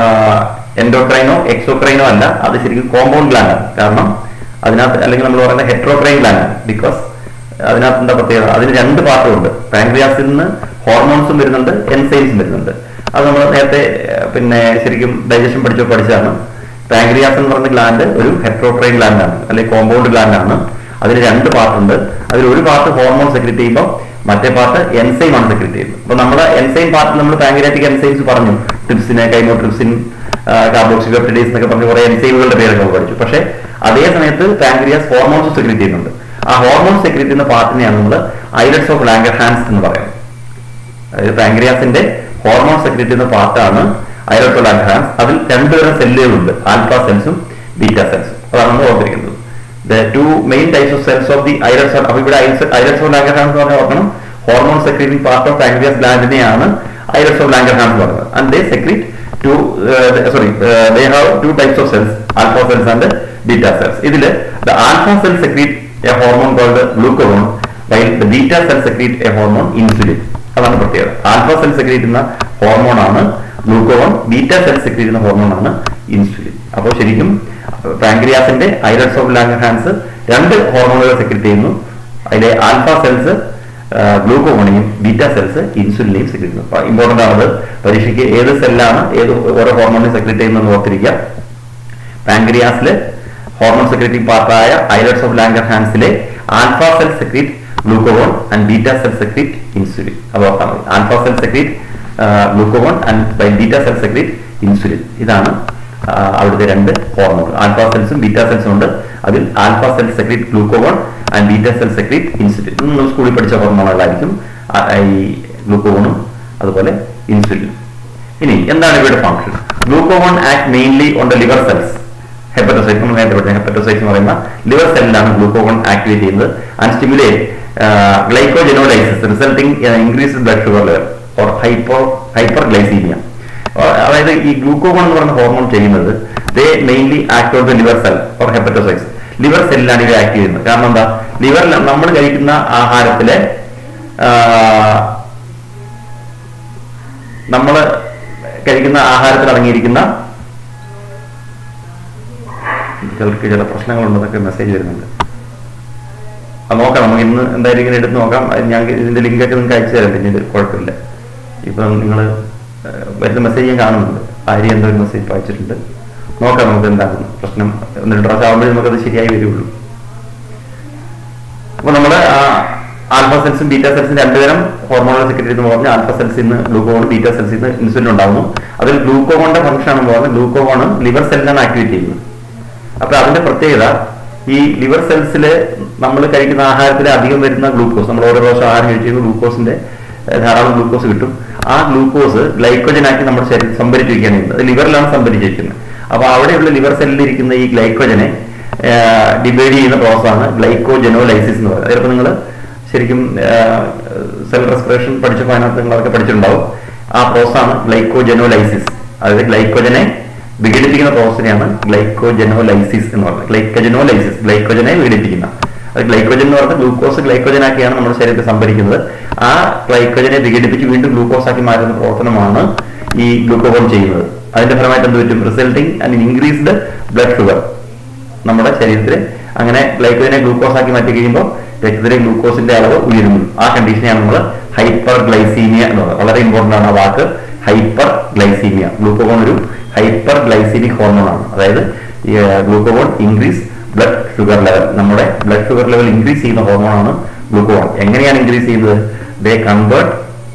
എൻഡോക്രൈനോ എക്സോക്രൈനോ അല്ല അത് ശരിക്കും കോമ്പൗണ്ട് ഗ്ലാൻഡ് ആണ് കാരണം അതിനകത്ത് അല്ലെങ്കിൽ നമ്മൾ പറയുന്നത് ഹെട്രോക്രൈൻ ഗ്ലാൻഡ് ആണ് ബിക്കോസ് അതിനകത്ത് എന്താ പ്രത്യേകത അതിന് രണ്ട് പാർട്ടും ഉണ്ട് പാങ്ക്രിയാസിൽ നിന്ന് ഹോർമോൺസും വരുന്നുണ്ട് എൻസൈംസും വരുന്നുണ്ട് അത് നമ്മൾ നേരത്തെ ഏർ, പിന്നെ ശരിക്കും ഡൈജഷൻ പഠിച്ചോ പഠിച്ചതാണ് പാങ്ക്രിയാസ് എന്ന് പറയുന്ന ഗ്ലാൻഡ് ഒരു ഹെട്രോക്രൈൻ ഗ്ലാൻഡ് ആണ് അല്ലെങ്കിൽ കോമ്പൗണ്ട് ഗ്ലാൻഡ് ആണ് അതിന് രണ്ട് പാർട്ട് ഉണ്ട് അതിൽ ഒരു പാർട്ട് ഹോർമോൺ സെക്രറ്റ് ചെയ്യുമ്പോൾ മറ്റേ പാർട്ട് എൻസൈം ആണ് സെക്രറ്റ് ചെയ്യുന്നത് അപ്പൊ നമ്മുടെ എൻസൈം പാർട്ട് നമ്മൾ പാങ്ക്രിയാറ്റിക് എൻസൈംസ് പറഞ്ഞു ട്രിപ്സിന് കൈമോട്രിപ്സിൻ കാർബോക്സിലോപ്റ്റഡേസ് എന്നൊക്കെ പറഞ്ഞ് കുറെ എൻസൈമുകളുടെ പേരൊക്കെ നമ്മൾ പഠിച്ചു പക്ഷേ അതേ സമയത്ത് പാങ്ക്രിയാസ് ഹോർമോൺസ് സെക്രറ്റ് ചെയ്യുന്നുണ്ട് ആ ഹോർമോൺ സെക്രറ്റ് ചെയ്യുന്ന പാർട്ടിനെയാണ് നമ്മൾ ഐലറ്റ്സ് ഓഫ് ലാംഗർ ഹാൻസ് എന്ന് പറയുന്നത് അതായത് പാങ്ക്രിയാസിന്റെ ഹോർമോൺ സെക്രറ്റ് ചെയ്യുന്ന പാർട്ടാണ് ഐറോട്ടോലാൻഹാൻസ് അതിൽ രണ്ടുതരം സെല്ലുകളുണ്ട് ആൽഫ സെൽസും ബീറ്റ സെൽസും അതാണ് നമ്മൾ ഓർത്തിരിക്കുന്നത് the two main types of cells of the islets അപ്പൊ ഇവിടെ ഐറസ് ഓഫ് ലാംഗർഹാൻസ് എന്ന് പറഞ്ഞാൽ ഓർക്കണം hormone secreting part of pancreas ഗ്ലാൻഡിനെയാണ് ഐറസ് ഓഫ് ലാംഗർഹാൻസ് എന്ന് പറയുന്നത് and they secrete two sorry they have two types of cells alpha cells and beta cells ഇതില് the alpha cell secrete a hormone called glucagon while the beta cell secrete a hormone insulin അതാണ് പ്രത്യേകത alpha cell secrete ചെയ്യുന്ന hormone ആണ് glucagon beta cell secrete ചെയ്യുന്ന hormone ആണ് insulin അപ്പോൾ ശരിക്കും പാങ്ക്രിയാസിന്റെ Aires of Langerhans രണ്ട് ഹോർമോണുകൾ സെക്രീറ്റ് ചെയ്യുന്നു അതിലെ ആൽഫ സെൽസ് ഗ്ലൂക്കോണിനെയും ബീറ്റ സെൽസ് ഇൻസുലിനെയും സെക്രീറ്റ് ചെയ്യുന്നു അപ്പൊ ഇമ്പോർട്ടന്റ് ആണത് പരീക്ഷയ്ക്ക് ഏത് സെല്ലാണ് ഏത് ഓരോ ഹോർമോണിനെ സെക്രീറ്റ് ചെയ്യുന്നത് ഓർത്തിരിക്കുക പാങ്ക്രിയാസില് ഹോർമോൺ സെക്രറ്ററിംഗ് പാർട്ടായ ഐലറ്റ്സ് ഓഫ് ലാംഗർ ഹാൻസിലെ alpha cell secrete glucagon and beta cell secrete insulin അത് ഓർത്താൽ മതി alpha cell secrete glucagon and by beta cell secrete insulin ഇതാണ് ആ, അവിടുത്തെ രണ്ട് ഹോർമോൺ ആൽഫ സെൽസും ബീറ്റ സെൽസും ഉണ്ട് അതിൽ alpha cell secrete glucagon and beta cell secrete insulin ഇത് നിങ്ങൾ സ്കൂളിൽ പഠിച്ച ഹോർമോണുകളായിരിക്കും ആ, ഈ ഗ്ലൂക്കോണും അതുപോലെ ഇൻസുലിനും ഇനി എന്താണ് ഇവയുടെ function glucagon act mainly on the liver cells hepatocyte നമ്മൾ നേരത്തെ പഠിച്ച ഹെപ്പറ്റോസൈറ്റ് എന്ന് പറയുന്ന ലിവർ സെല്ലിലാണ് ഗ്ലൂക്കോൺ ആക്ടിവേറ്റ് ചെയ്യുന്നത് and stimulate glycogenolysis resulting increase blood sugar level or hypo hyper glycaemia അതായത് ഈ ഗ്ലൂക്കോൺ എന്ന് പറയുന്ന ഹോർമോൺ ചെയ്യുന്നത് they mainly act on the liver cell or hepatocytes liver സെല്ലിലാണ് ഇവ ആക്ട് ചെയ്യുന്നത് കാരണം എന്താ ലിവറിൽ നമ്മൾ കഴിക്കുന്ന ആഹാരത്തിലെ നമ്മൾ കഴിക്കുന്ന ആഹാരത്തിൽ അടങ്ങിയിരിക്കുന്ന ചിലർക്ക് ചില പ്രശ്നങ്ങളുണ്ടെന്നൊക്കെ മെസ്സേജ് വരുന്നുണ്ട് അത് നോക്കാം നമുക്ക് ഇന്ന് എന്തായാലും ഇങ്ങനെ എടുത്ത് നോക്കാം അത് ഞാൻ ഇതിന്റെ ലിങ്കൊക്കെ നിങ്ങൾക്ക് അയച്ചു തരാം പിന്നീട് കുഴപ്പമില്ല ഇപ്പം നിങ്ങൾ വരുന്ന മെസ്സേജ് ഞാൻ കാണുന്നുണ്ട് ആര്യ എന്തോ ഒരു മെസ്സേജ് വായിച്ചിട്ടുണ്ട് നോക്കാം നമുക്ക് എന്താണ് പ്രശ്നം ഒന്ന് രണ്ട് പ്രാവശ്യം ആകുമ്പോഴേ നമുക്കത് ശരിയായി വരുള്ളൂ അപ്പൊ നമ്മള് ആൽഫ സെൽസും ബീറ്റ സെൽസും രണ്ടുതരം ഹോർമോണൽ സെക്രട്ടറി എന്ന് പറഞ്ഞാൽ ആൽഫ സെൽസിൽ നിന്ന് ഗ്ലൂക്കോൺ ബീറ്റ സെൽസിൽ നിന്ന് ഇൻസുലിൻ ഉണ്ടാകുന്നു അതിൽ ഗ്ലൂക്കോണിന്റെ ഫംഗ്ഷൻ ആണെന്ന് പറഞ്ഞാൽ ഗ്ലൂക്കോൺ ലിവർ സെല്ലിനാണ് ആക്ടിവേറ്റ് ചെയ്യുന്നത് അപ്പൊ അതിന്റെ പ്രത്യേകത ഈ ലിവർ സെൽസില് നമ്മൾ കഴിക്കുന്ന ആഹാരത്തിൽ അധികം വരുന്ന ഗ്ലൂക്കോസ് നമ്മൾ ഓരോ പ്രാവശ്യം ആഹാരം കഴിച്ചിരുന്ന ഗ്ലൂക്കോസിന്റെ ഏഹ്, ധാരാളം ഗ്ലൂക്കോസ് കിട്ടും ആ ഗ്ലൂക്കോസ് ഗ്ലൈക്കോജൻ ആക്കി നമ്മുടെ ശരീരത്തിൽ സംഭരിച്ചിരിക്കുകയാണ് ചെയ്യുന്നത് അത് ലിവറിലാണ് സംഭരിച്ചിരിക്കുന്നത് അപ്പൊ അവിടെയുള്ള ലിവർ സെല്ലിൽ ഇരിക്കുന്ന ഈ ഗ്ലൈക്കോജനെ ഡിവൈഡ് ചെയ്യുന്ന പ്രോസസ്സാണ് ഗ്ലൈക്കോജനോലൈസിസ് എന്ന് പറയുന്നത് ചിലപ്പോൾ നിങ്ങൾ ശരിക്കും സെൽ റെസ്പിറേഷൻ പഠിച്ചപ്പോൾ അതിനകത്ത് നിങ്ങളൊക്കെ പഠിച്ചിട്ടുണ്ടാവും ആ പ്രോസസ്സാണ് ഗ്ലൈക്കോജനോലൈസിസ് അതായത് ഗ്ലൈക്കോജനെ വിഘടിപ്പിക്കുന്ന പ്രോസസ്സിനെയാണ് ഗ്ലൈക്കോജനോലൈസിസ് എന്ന് പറയുന്നത് ഗ്ലൈക്കജനോലൈസിസ് ഗ്ലൈക്കോജനെ വിഘടിപ്പിക്കുന്ന അത് ഗ്ലൈക്കോജൻ എന്ന് പറഞ്ഞാൽ ഗ്ലൂക്കോസ് ഗ്ലൈക്കോജൻ ആക്കിയാണ് നമ്മുടെ ശരീരത്തിൽ സംഭരിക്കുന്നത് ആ ഗ്ലൈക്കോജനെ വിഘടിപ്പിച്ച് വീണ്ടും ഗ്ലൂക്കോസ് ആക്കി മാറ്റുന്ന പ്രവർത്തനമാണ് ഈ ഗ്ലൂക്കോഗോൺ ചെയ്യുന്നത് അതിന്റെ ഫലമായിട്ട് എന്ത് പറ്റും resulting and increased blood sugar നമ്മുടെ ശരീരത്തിൽ അങ്ങനെ ഗ്ലൈക്കോജനെ ഗ്ലൂക്കോസ് ആക്കി മാറ്റി കഴിയുമ്പോൾ രക്തത്തിലെ ഗ്ലൂക്കോസിന്റെ അളവ് ഉയരുന്നു ആ കണ്ടീഷനെയാണ് നമ്മൾ ഹൈപ്പർ ഗ്ലൈസീമിയ എന്ന് പറയുന്നത് വളരെ ഇമ്പോർട്ടന്റ് ആണ് ആ വാക്ക് ഹൈപ്പർ ഗ്ലൈസീമിയ ഗ്ലൂക്കോഗോൺ ഒരു ഹൈപ്പർ ഗ്ലൈസീമിക് ഹോർമോൺ ആണ് അതായത് glucagon increase blood sugar level നമ്മുടെ ബ്ലഡ് ഷുഗർ ലെവൽ ഇൻക്രീസ് ചെയ്യുന്ന ഹോർമോണാണ് ഗ്ലൂക്കോൺ എങ്ങനെയാണ് ഇൻക്രീസ് ചെയ്യുന്നത് they convert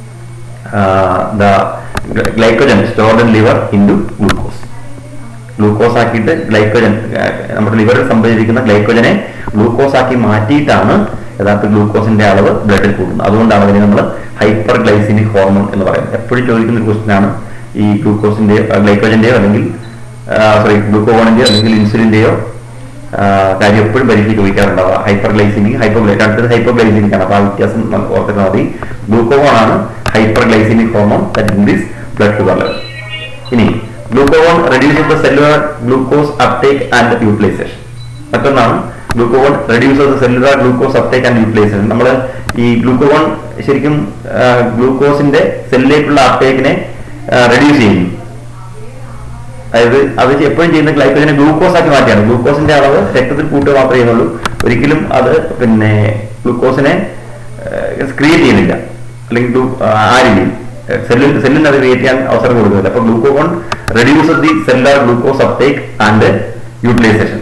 the glycogen stored in liver into glucose glucose ആക്കിയിട്ട് ഗ്ലൈക്കോജൻ നമ്മുടെ ലിവറിൽ സംഭവിച്ചിരിക്കുന്ന ഗ്ലൈക്കോജനെ ഗ്ലൂക്കോസ് ആക്കി മാറ്റിയിട്ടാണ് യഥാർത്ഥ ഗ്ലൂക്കോസിന്റെ അളവ് ബ്ലഡിൽ കൂടുന്നത് അതുകൊണ്ടാണ് അതിനെ നമ്മൾ ഹൈപ്പർ ഗ്ലൈസിമിക് ഹോർമോൺ എന്ന് പറയുന്നത് എപ്പോഴും ചോദിക്കുന്ന ഒരു ക്വസ്റ്റ്യൻ ആണ് ഈ ഗ്ലൂക്കോസിന്റെ ഗ്ലൈക്കോജന്റെയോ അല്ലെങ്കിൽ സോറി ഗ്ലൂക്കോണിന്റെയോ അല്ലെങ്കിൽ ഇൻസുലിന്റെയോ കാര്യം എപ്പോഴും പരീക്ഷ ചോദിക്കാറുണ്ടാവുക ഹൈപ്പർ ഗ്ലൈസിമിക് ഹൈപ്പർ അടുത്തത് ഹൈപ്പർ ഗ്ലൈസിമിക് ആണ് അപ്പൊ ആ വ്യത്യാസം നമുക്ക് ഓർത്തിരുന്നാൽ മതി ഗ്ലൂക്കോൺ ആണ് hyper glycaemic hormone that increase blood sugar level ഇനി glucagon reduces the cellular glucose uptake and utilisation മറ്റൊന്നാണ് glucagon reduces the cellular glucose uptake and utilisation നമ്മൾ ഈ ഗ്ലൂക്കോൺ ശരിക്കും ഗ്ലൂക്കോസിന്റെ സെല്ലിലേക്കുള്ള അപ്ടേക്കിനെ റെഡ്യൂസ് ചെയ്യുന്നു അതായത് അത് എപ്പോഴും ചെയ്യുന്ന ഗ്ലൈക്കോജനെ ഗ്ലൂക്കോസ് ആക്കി മാറ്റിയാണ് ഗ്ലൂക്കോസിന്റെ അളവ് രക്തത്തിൽ കൂട്ടുക മാത്രമേ ചെയ്യുന്നുള്ളൂ ഒരിക്കലും അത് പിന്നെ ഗ്ലൂക്കോസിനെ ക്രിയേറ്റ് ചെയ്യുന്നില്ല അല്ലെങ്കിൽ ഗ്ലൂ- ആ രീതിയിൽ സെല്ലിൽ സെല്ലിന് അത് ക്രിയേറ്റ് ചെയ്യാൻ അവസരം കൊടുക്കുന്നില്ല അപ്പൊ glucagon reduces the cellular glucose uptake and utilisation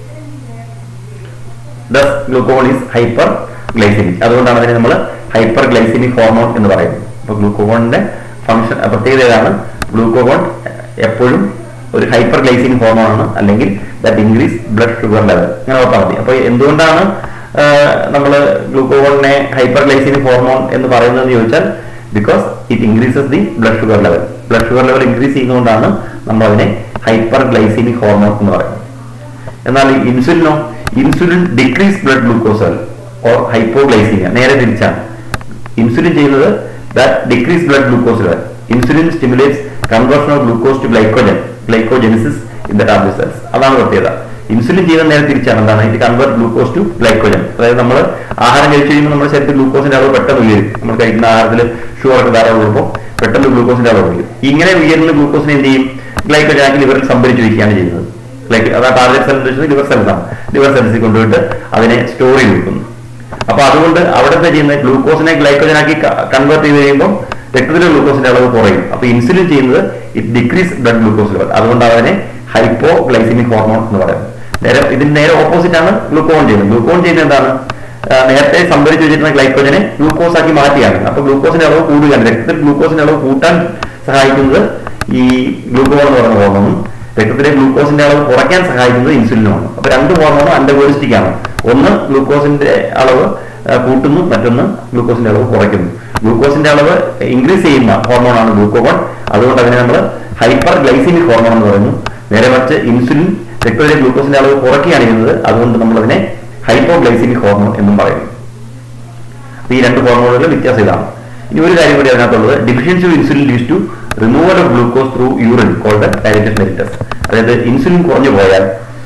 thus glucagon is hyper glycaemic അതുകൊണ്ടാണ് അതിനെ നമ്മൾ ഹൈപ്പർ ഗ്ലൈസിമിക് ഹോർമോൺ എന്ന് പറയുന്നത് അപ്പൊ ഗ്ലൂക്കോണിന്റെ ഫംഗ്ഷൻ പ്രത്യേകത ഏതാണ് ഗ്ലൂക്കോൺ എപ്പോഴും ഒരു ഹൈപ്പർ ഗ്ലൈസിമിക് ഹോർമോൺ ആണ് അല്ലെങ്കിൽ that increase blood sugar level അങ്ങനെ ഓർത്താൽ മതി അപ്പൊ എന്തുകൊണ്ടാണ് നമ്മൾ ഗ്ലൂക്കോണിനെ ഹൈപ്പർ ഗ്ലൈസിമിക് ഹോർമോൺ എന്ന് പറയുന്നതെന്ന് ചോദിച്ചാൽ because it increases the blood sugar level blood sugar level increase ചെയ്യുന്നതുകൊണ്ടാണ് നമ്മൾ അതിനെ ഹൈപ്പർ ഗ്ലൈസിമിക് ഹോർമോൺ എന്ന് പറയുന്നത് എന്നാൽ ഈ ഇൻസുലിനോ insulin decrease blood glucose level or hypoglycaemia നേരെ തിരിച്ചാണ് ഇൻസുലിൻ ചെയ്യുന്നത് that decrease blood glucose level insulin stimulates conversion of glucose to glycogen glycogenesis in the tablet cells അതാണ് പ്രത്യേകത ഇൻസുലിൻ ചെയ്യുന്ന നേരെ തിരിച്ചാണ് എന്താണ് ഇത് കൺവേർട്ട് ഗ്ലൂക്കോസ് ടു ഗ്ലൈക്കോജൻ അതായത് നമ്മൾ ആഹാരം കഴിച്ചു കഴിയുമ്പോൾ നമ്മുടെ ശരീരത്തിൽ ഗ്ലൂക്കോസിന്റെ അളവ് പെട്ടെന്ന് ഉയരും നമ്മൾ കഴിക്കുന്ന ആഹാരത്തിൽ ഷുഗർ ഒക്കെ ധാരാളം ഉള്ളപ്പോൾ പെട്ടെന്ന് ഗ്ലൂക്കോസിന്റെ അളവ് ഉയരും ഇങ്ങനെ ഉയരുന്ന ഗ്ലൂക്കോസിനെ എന്ത് ചെയ്യും ഗ്ലൈക്കോജൻ ആക്കി ലിവറിൽ സംഭരിച്ചു വയ്ക്കുകയാണ് ചെയ്യുന്നത് ലൈക്ക് അതാ ടാർഗറ്റ് സെൽ എന്ന് വെച്ചാൽ ലിവർ സെൽസ് ആണ് ലിവർ സെൽസിൽ കൊണ്ടുപോയിട്ട് അതിനെ സ്റ്റോർ ചെയ്ത് വെക്കുന്നു അപ്പൊ അതുകൊണ്ട് അവിടെ എന്താ ചെയ്യുന്നത് ഗ്ലൂക്കോസിനെ ഗ്ലൈക്കോജനാക്കി കൺവേർട്ട് ചെയ്ത് കഴിയുമ്പോൾ രക്തത്തിലെ ഗ്ലൂക്കോസിന്റെ അളവ് കുറയും അപ്പൊ ഇൻസുലിൻ ചെയ്യുന്നത് it decrease blood glucose level അതുകൊണ്ടാണ് അതിനെ ഹൈപ്പോ ഗ്ലൈസിമിക് ഹോർമോൺ എന്ന് പറയുന്നത് നേരെ ഇതിന് നേരെ ഓപ്പോസിറ്റ് ആണ് ഗ്ലൂക്കോൺ ചെയ്യുന്നത് ഗ്ലൂക്കോൺ ചെയ്യുന്നത് എന്താണ് ആ, നേരത്തെ സംഭരിച്ചു വെച്ചിരുന്ന ഗ്ലൈക്കോജനെ ഗ്ലൂക്കോസ് ആക്കി മാറ്റിയാണ് അപ്പൊ ഗ്ലൂക്കോസിന്റെ അളവ് കൂടുകയാണ് രക്തത്തിൽ ഗ്ലൂക്കോസിന്റെ അളവ് കൂട്ടാൻ സഹായിക്കുന്നത് ഈ ഗ്ലൂക്കോൺ എന്ന് പറയുന്ന ഹോർമോണും രക്തത്തിലെ ഗ്ലൂക്കോസിന്റെ അളവ് കുറയ്ക്കാൻ സഹായിക്കുന്നത് ഇൻസുലിനുമാണ് അപ്പൊ രണ്ട് ഹോർമോണും അണ്ടഗോളിസ്റ്റിക് ആണ് ഒന്ന് ഗ്ലൂക്കോസിന്റെ അളവ് ആ, കൂട്ടുന്നു മറ്റൊന്ന് ഗ്ലൂക്കോസിന്റെ അളവ് കുറയ്ക്കുന്നു ഗ്ലൂക്കോസിന്റെ അളവ് ഇൻക്രീസ് ചെയ്യുന്ന ഹോർമോണാണ് ഗ്ലൂക്കോൺ അതുകൊണ്ട് അതിനെ നമ്മൾ ഹൈപ്പർ ഗ്ലൈസിമിക് ഹോർമോൺ എന്ന് പറയുന്നു നേരെ മറിച്ച് ഇൻസുലിൻ രക്തത്തിലെ ഗ്ലൂക്കോസിന്റെ അളവ് കുറയ്ക്കുകയാണ് ചെയ്യുന്നത് അതുകൊണ്ട് നമ്മൾ അതിനെ ഹൈപ്പോ ഗ്ലൈസിമിക് ഹോർമോൺ എന്നും പറയുന്നു അപ്പൊ ഈ രണ്ട് ഹോർമോണുകളുടെ വ്യത്യാസം ഇതാണ് ഇനി ഒരു കാര്യം കൂടി അതിനകത്തുള്ളത് deficiency of insulin leads to removal of glucose through urine called diabetes mellitus അതായത് ഇൻസുലിൻ കുറഞ്ഞു പോയാൽ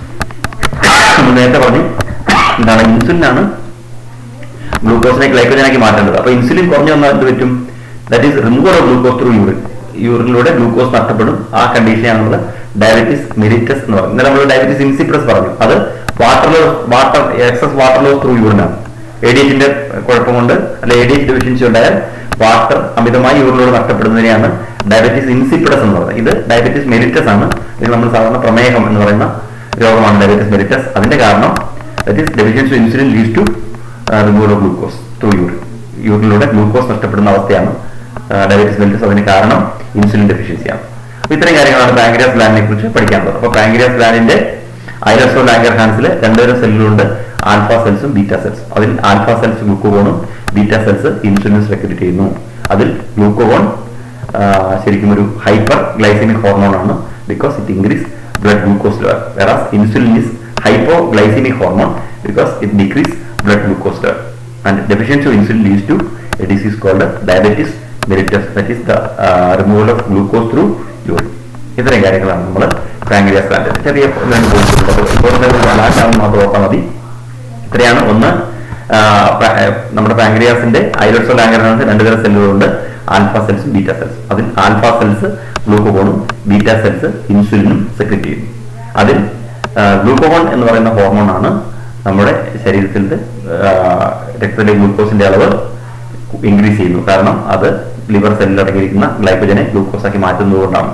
നമ്മൾ നേരത്തെ പറഞ്ഞു എന്താണ് ഇൻസുലിനാണ് ഗ്ലൂക്കോസിനെ ഗ്ലൈക്കോജനാക്കി മാറ്റേണ്ടത് അപ്പൊ ഇൻസുലിൻ കുറഞ്ഞു വന്നാൽ എന്ത് പറ്റും that is removal of glucose through urine യൂറിനിലൂടെ ഗ്ലൂക്കോസ് നഷ്ടപ്പെടും ആ കണ്ടീഷനാണ് നമ്മൾ ഡയബറ്റിസ് മെരിറ്റസ് എന്ന് പറയുന്നത് ഇന്നലെ നമ്മൾ ഡയബറ്റിസ് ഇൻസിപ്രസ് പറഞ്ഞു അത് water water excess water loss through യൂറിനാണ് എ ഡി എച്ചിന്റെ കുഴപ്പം കൊണ്ട് അല്ലെ എ ഡി എച്ച് ഡെഫിഷ്യൻസി ഉണ്ടായാൽ വാട്ടർ അമിതമായി യൂറിനിലൂടെ നഷ്ടപ്പെടുന്നതിനെയാണ് ഡയബറ്റിസ് ഇൻസിപ്പിഡസ് എന്ന് പറയുന്നത് ഇത് ഡയബറ്റിസ് മെരിറ്റസ് ആണ് ഇത് നമ്മൾ സാധാരണ പ്രമേഹം എന്ന് പറയുന്ന രോഗമാണ് ഡയബറ്റിസ് മെരിറ്റസ് അതിന്റെ കാരണം that is deficiency insulin leads to removal of glucose through urine യൂറിനിലൂടെ ഗ്ലൂക്കോസ് നഷ്ടപ്പെടുന്ന അവസ്ഥയാണ് ഡയബറ്റിസ് മെലിറ്റസ് അതിന് കാരണം ഇൻസുലിൻ ഡെഫിഷ്യൻസിയാണ് അപ്പൊ ഇത്രയും കാര്യങ്ങളാണ് പാങ്ക്രിയാസ് ഗ്ലാൻഡിനെ കുറിച്ച് പഠിക്കാൻ പോകുന്നത് അപ്പൊ പാങ്ക്രിയാസ് ഗ്ലാൻഡിന്റെ ഐലസോ ലാങ്കർ ഹാൻസിൽ രണ്ടുതരം സെല്ലുകളുണ്ട് ആൽഫ സെൽസും ബീറ്റ സെൽസും അതിൽ ആൽഫ സെൽസ് ഗ്ലൂക്കോഗോണും ബീറ്റ സെൽസ് ഇൻസുലിൻ സെക്രറ്റ് ചെയ്യുന്നു അതിൽ ഗ്ലൂക്കോഗോൺ ശരിക്കും ഒരു ഹൈപ്പർ ഗ്ലൈസിമിക് ഹോർമോൺ ആണ് because it increase blood glucose level whereas insulin is hypo glycaemic hormone because it decrease blood glucose level and deficiency of insulin leads to a disease called diabetes mellitus that is the uh, removal of glucose through urine ഇത്രയും കാര്യങ്ങളാണ് നമ്മൾ pancreas gland ചെറിയ രണ്ട് point അപ്പോൾ ഇപ്പോൾ gland ആണെന്ന് മാത്രം ഓർത്താൽ മതി ഇത്രയാണ് ഒന്ന് ആ, പ- ആ, നമ്മുടെ പാങ്ക്രിയാസിന്റെ ഐലോസോ ലാങ്കറിനകത്ത് രണ്ട് തരം സെല്ലുകളുണ്ട് ആൽഫ സെൽസും ബീറ്റ സെൽസ് അതിൽ ആൽഫ സെൽസ് ഗ്ലൂക്കോഗോണും ബീറ്റ സെൽസ് ഇൻസുലിനും സെക്രറ്റ് ചെയ്യുന്നു അതിൽ ഗ്ലൂക്കോഗോൺ എന്ന് പറയുന്ന ഹോർമോണാണ് നമ്മുടെ ശരീരത്തിലെ ആ, രക്തത്തിലെ ഗ്ലൂക്കോസിന്റെ അളവ് ഇൻക്രീസ് ചെയ്യുന്നു കാരണം അത് ലിവർ സെല്ലിൽ അടങ്ങിയിരിക്കുന്ന ഗ്ലൈക്കോജനെ ഗ്ലൂക്കോസ് ആക്കി മാറ്റുന്നതുകൊണ്ടാണ്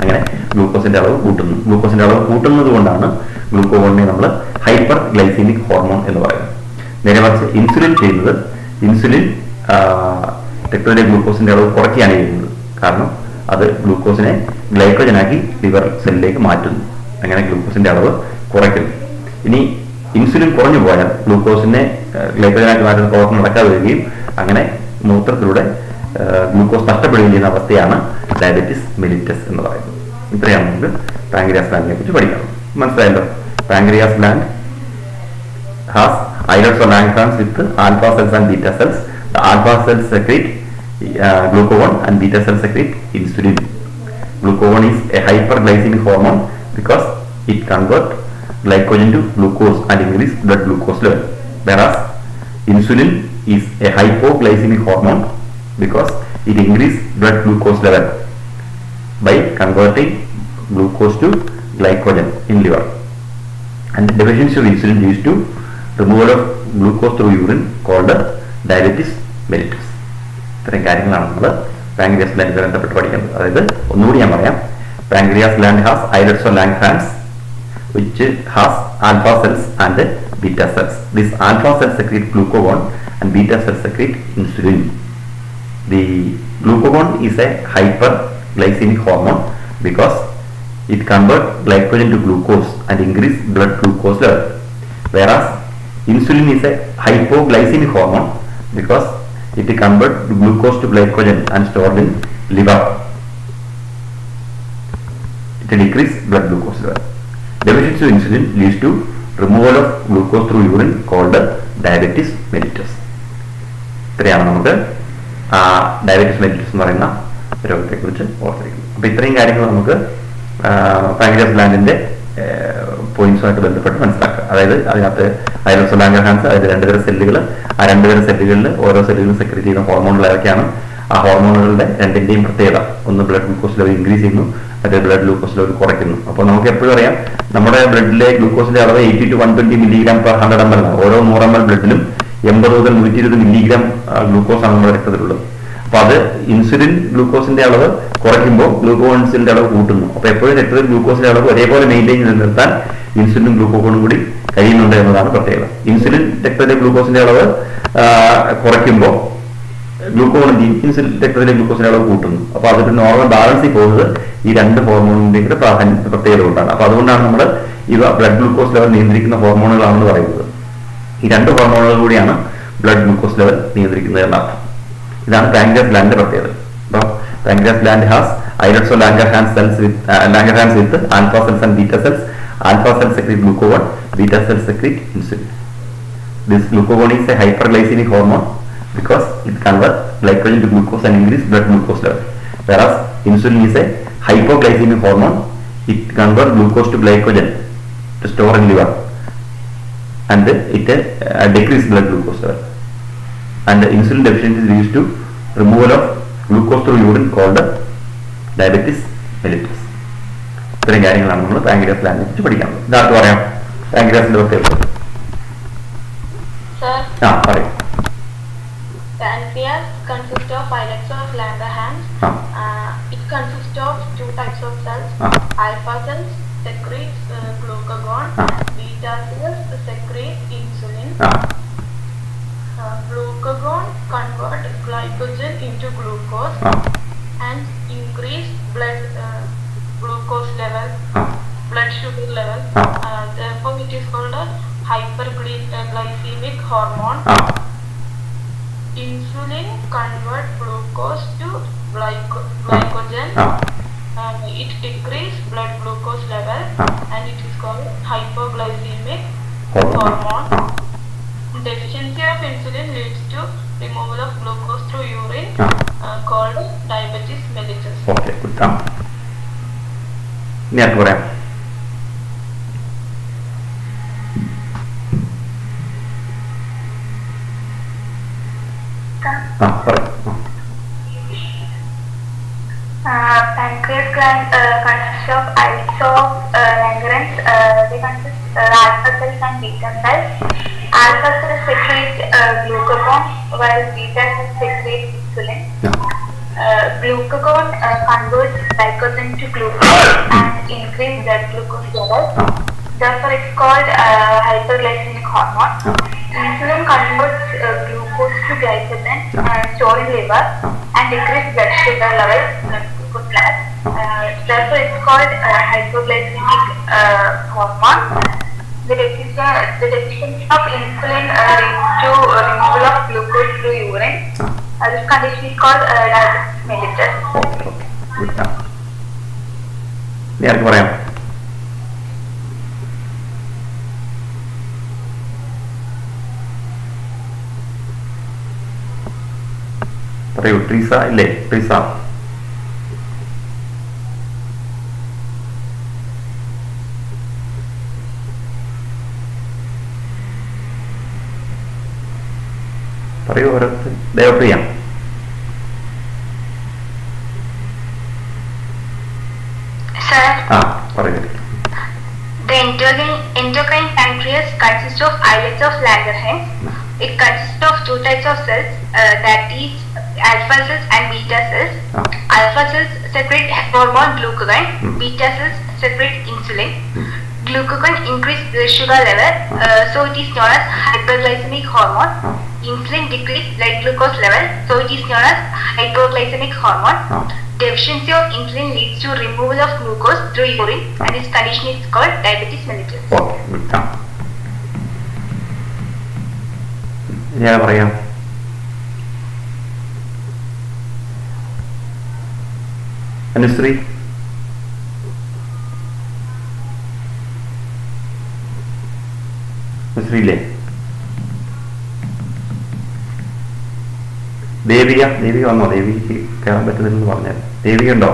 അങ്ങനെ ഗ്ലൂക്കോസിന്റെ അളവ് കൂട്ടുന്നു ഗ്ലൂക്കോസിന്റെ അളവ് കൂട്ടുന്നത് കൊണ്ടാണ് ഗ്ലൂക്കോഗോണിനെ നമ്മൾ ഹൈപ്പർ ഗ്ലൈസീമിക് ഹോർമോൺ എന്ന് പറയുന്നത് നേരെ മറിച്ച് ഇൻസുലിൻ ചെയ്യുന്നത് ഇൻസുലിൻ രക്തത്തിലെ ഗ്ലൂക്കോസിന്റെ അളവ് കുറയ്ക്കുകയാണ് ചെയ്യുന്നത് കാരണം അത് ഗ്ലൂക്കോസിനെ ഗ്ലൈക്കോജനാക്കി ലിവർ സെല്ലിലേക്ക് മാറ്റുന്നു അങ്ങനെ ഗ്ലൂക്കോസിന്റെ അളവ് കുറയ്ക്കുന്നു ഇനി ഇൻസുലിൻ കുറഞ്ഞു പോയാൽ ഗ്ലൂക്കോസിനെ ഗ്ലൈക്കോജനാക്കി മാറ്റുന്ന പ്രവർത്തനം നടക്കാതെ വരികയും അങ്ങനെ മൂത്രത്തിലൂടെ ഗ്ലൂക്കോസ് നഷ്ടപ്പെടുകയും ചെയ്യുന്ന അവസ്ഥയാണ് ഡയബറ്റിസ് മെലിറ്റസ് എന്ന് പറയുന്നത് ഇത്രയാണ് നമുക്ക് പാങ്ക്രിയാസ് ഗ്ലാൻഡിനെ കുറിച്ച് പഠിക്കണം മനസ്സിലായല്ലോ pancreas gland has islets or langhorns with alpha cells and beta cells. The alpha cells secrete uh, glucagon and beta cells secrete insulin. Glucagon is a hyperglycemic hormone because it converts glycogen to glucose and increase blood glucose level. Whereas insulin is a hypoglycemic hormone because it increase blood glucose level by converting glucose to glycogen in liver. and the deficiency of insulin leads to removal of glucose through urine called diabetes mellitus ഇത്രയും കാര്യങ്ങളാണ് നമ്മൾ pancreas gland ബന്ധപ്പെട്ട് പഠിക്കുന്നത് അതായത് ഒന്നുകൂടി ഞാൻ പറയാം pancreas gland has islets or Langerhans which has alpha cells and beta cells this alpha cells secrete glucagon and beta cells secrete insulin the glucagon is a hyperglycemic hormone because it converts glycogen to glucose and increase blood glucose level whereas insulin is a hypoglycemic hormone because it converts glucose to glycogen and stored in liver it decrease blood glucose level deficiency of insulin leads to removal of glucose through urine called diabetes mellitus ഇത്രയാണ് നമുക്ക് ആ diabetes mellitus എന്ന് പറയുന്ന രോഗത്തെക്കുറിച്ച് ഓർത്തിരിക്കുന്നത് അപ്പൊ ഇത്രയും കാര്യങ്ങൾ നമുക്ക് pancreas ഗ്ലാൻഡിന്റെ പോയിന്റ്സുമായിട്ട് ബന്ധപ്പെട്ട് മനസ്സിലാക്കുക അതായത് അതിനകത്ത് ഐലോസോലാംഗഹാൻസ് അതായത് രണ്ടുതരം സെല്ലുകൾ ആ രണ്ടുതരം സെല്ലുകളിൽ ഓരോ സെല്ലുകളും സെക്രറ്റ് ചെയ്യുന്ന ഹോർമോണുകൾ ഏതൊക്കെയാണ് ആ ഹോർമോണുകളുടെ രണ്ടിന്റെയും പ്രത്യേകത ഒന്ന് ബ്ലഡ് ഗ്ലൂക്കോസ് ലെവൽ ഇൻക്രീസ് ചെയ്യുന്നു മറ്റേ ബ്ലഡ് ഗ്ലൂക്കോസ് ലെവൽ കുറയ്ക്കുന്നു അപ്പോൾ നമുക്ക് എപ്പോഴും അറിയാം നമ്മുടെ ബ്ലഡിലെ ഗ്ലൂക്കോസിന്റെ അളവ് eighty to one twenty milligram per hundred M L ഓരോ നൂറ് എം എൽ ബ്ലഡിലും എൺപത് മുതൽ നൂറ്റി ഇരുപത് മില്ലിഗ്രാം ഗ്ലൂക്കോസ് ആണ് നമ്മുടെ രക്തത്തിലുള്ളത് അപ്പൊ അത് ഇൻസുലിൻ ഗ്ലൂക്കോസിന്റെ അളവ് കുറയ്ക്കുമ്പോൾ ഗ്ലൂക്കോൺസിന്റെ അളവ് കൂട്ടുന്നു അപ്പൊ എപ്പോഴും രക്തത്തിൽ ഗ്ലൂക്കോസിന്റെ അളവ് ഒരേപോലെ മെയിൻറ്റെയിൻ ചെയ്ത് നിർത്താൻ ഇൻസുലിനും ഗ്ലൂക്കോണും കൂടി കഴിയുന്നുണ്ട് എന്നതാണ് പ്രത്യേകത ഇൻസുലിൻ രക്തത്തിലെ ഗ്ലൂക്കോസിന്റെ അളവ് ആ, കുറയ്ക്കുമ്പോൾ ഗ്ലൂക്കോൺ ഇൻസുലിൻ രക്തത്തിലെ ഗ്ലൂക്കോസിന്റെ അളവ് കൂട്ടുന്നു അപ്പൊ അതൊരു നോർമൽ ബാലൻസിൽ പോകുന്നത് ഈ രണ്ട് ഹോർമോണിന്റെ കൂടെ പ്രാധാന്യ പ്രത്യേകത കൊണ്ടാണ് അപ്പൊ അതുകൊണ്ടാണ് നമ്മൾ ഇവ ബ്ലഡ് ഗ്ലൂക്കോസ് ലെവൽ നിയന്ത്രിക്കുന്ന ഹോർമോണുകളാണെന്ന് പറയുന്നത് ഈ രണ്ട് ഹോർമോണുകൾ കൂടിയാണ് ബ്ലഡ് ഗ്ലൂക്കോസ് ലെവൽ നിയന്ത്രിക്കുന്നത് എന്നർത്ഥം ഇതാണ് പാങ്ക്രിയാസ് ഗ്ലാൻഡിന്റെ പ്രത്യേകത അപ്പോൾ pancreas gland has islets of Langerhans cells with Langerhans with alpha cells and beta cells alpha cells secrete glucagon beta cells secrete insulin This glucagon is a hyperglycemic hormone because it converts glycogen to glucose and increase blood glucose level. Whereas insulin is a hypoglycemic hormone. It converts glucose to glycogen to store in liver and it uh, decrease blood glucose level. And the insulin deficiency is used to removal of glucose through urine called diabetes mellitus. ഇത്രയും കാര്യങ്ങളാണ് നമ്മൾ pancreas ഗ്ലാൻഡിനെ കുറിച്ച് പഠിക്കുന്നത് ഇതാർക്ക് പറയാം പാങ്ക്രിയാസിന്റെ പ്രത്യേകത Sir, ആ പറയും pancreas consists of islets of Langerhans. ആ Uh, it consists of two types of cells. ആ Alpha cells secrete uh, glucagon. Ah. Beta cells secrete insulin. ആ Uh, glucagon convert glycogen into glucose ആ and increase blood uh, glucose level, ആ blood sugar level. Ah. Uh, therefore, it is called a hyperglycemic hormone. ആ Insulin convert glucose to glyco- glycogen. ആ Um, it decrease blood glucose level Ah. and it is called hypoglycemic hormone hormone. ആ Deficiency of insulin leads to removal of glucose through urine ആ uh, called diabetes mellitus. Okay good ആ ഇനി ആർക്ക് പറയാം ആ പറയാം ആ Uh, pancreas gland uh, consists of islets of uh, Langerhans. Uh, they consist uh, alpha cells and beta cells. Alpha cells secrete uh, glucagon while beta cells secrete insulin. ആ Uh, glucagon uh, converts glycogen to glucose and increase blood glucose level. ആ Therefore, it's called uh, hyperglycemic hormone. ആ Insulin converts uh, glucose to glycogen Yeah. uh, stored in liver Yeah. and decrease blood sugar level, blood glucose level. Uh, therefore, it's called uh, hypoglycemic uh, hormone. The deficiency, the deficiency of insulin uh, leads to uh, removal of glucose through urine. ആ Uh, this condition is called uh, diabetes mellitus. Okay okay good ആ ഇനി ആർക്ക് പറയാം പറയൂ ട്രീസ ഇല്ലേ ട്രീസ പറയൂ ഓരോരുത്തർ Devapriya Sir, ആ പറയൂ The endocrine, endocrine pancreas consists of islets of Langerhans. It consists of two types of cells, uh, that is alpha cells and beta cells. Ah. Alpha cells secrete hormone glucagon, Hmm. beta cells secrete insulin. Glucagon increase blood sugar level, uh, so it is known as hyperglycemic hormone. Ah. Insulin decrease blood glucose level, so it is known as hypoglycemic hormone. ആ Deficiency of insulin leads to removal of glucose through urine and this condition is called diabetes mellitus. Okay good ആ ഞാൻ പറയാം അനുശ്രീ അനുശ്രീ ഇല്ലേ ദേവിക ദേവിക വന്നോ ദേവിക്ക് കയറാൻ പറ്റുന്നില്ലെന്ന് പറഞ്ഞാൽ ദേവിക ഉണ്ടോ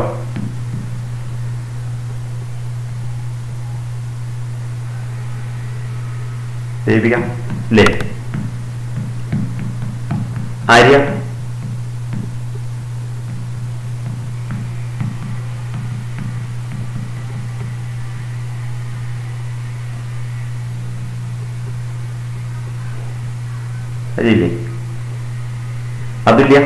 ദേവിക ഇല്ലേ ആര്യ അരിയില്ലേ അതുല്യ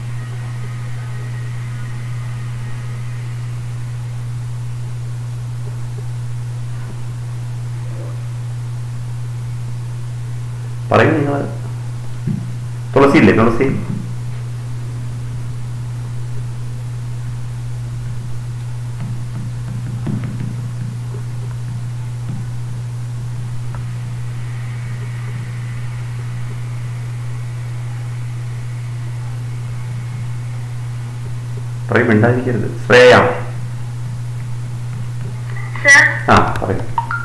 പറയൂ നിങ്ങൾ തുളസി ഇല്ലേ തുളസി പറയും മിണ്ടാതിരിക്കരുത് ശ്രേയ Sir, ആ പറയൂ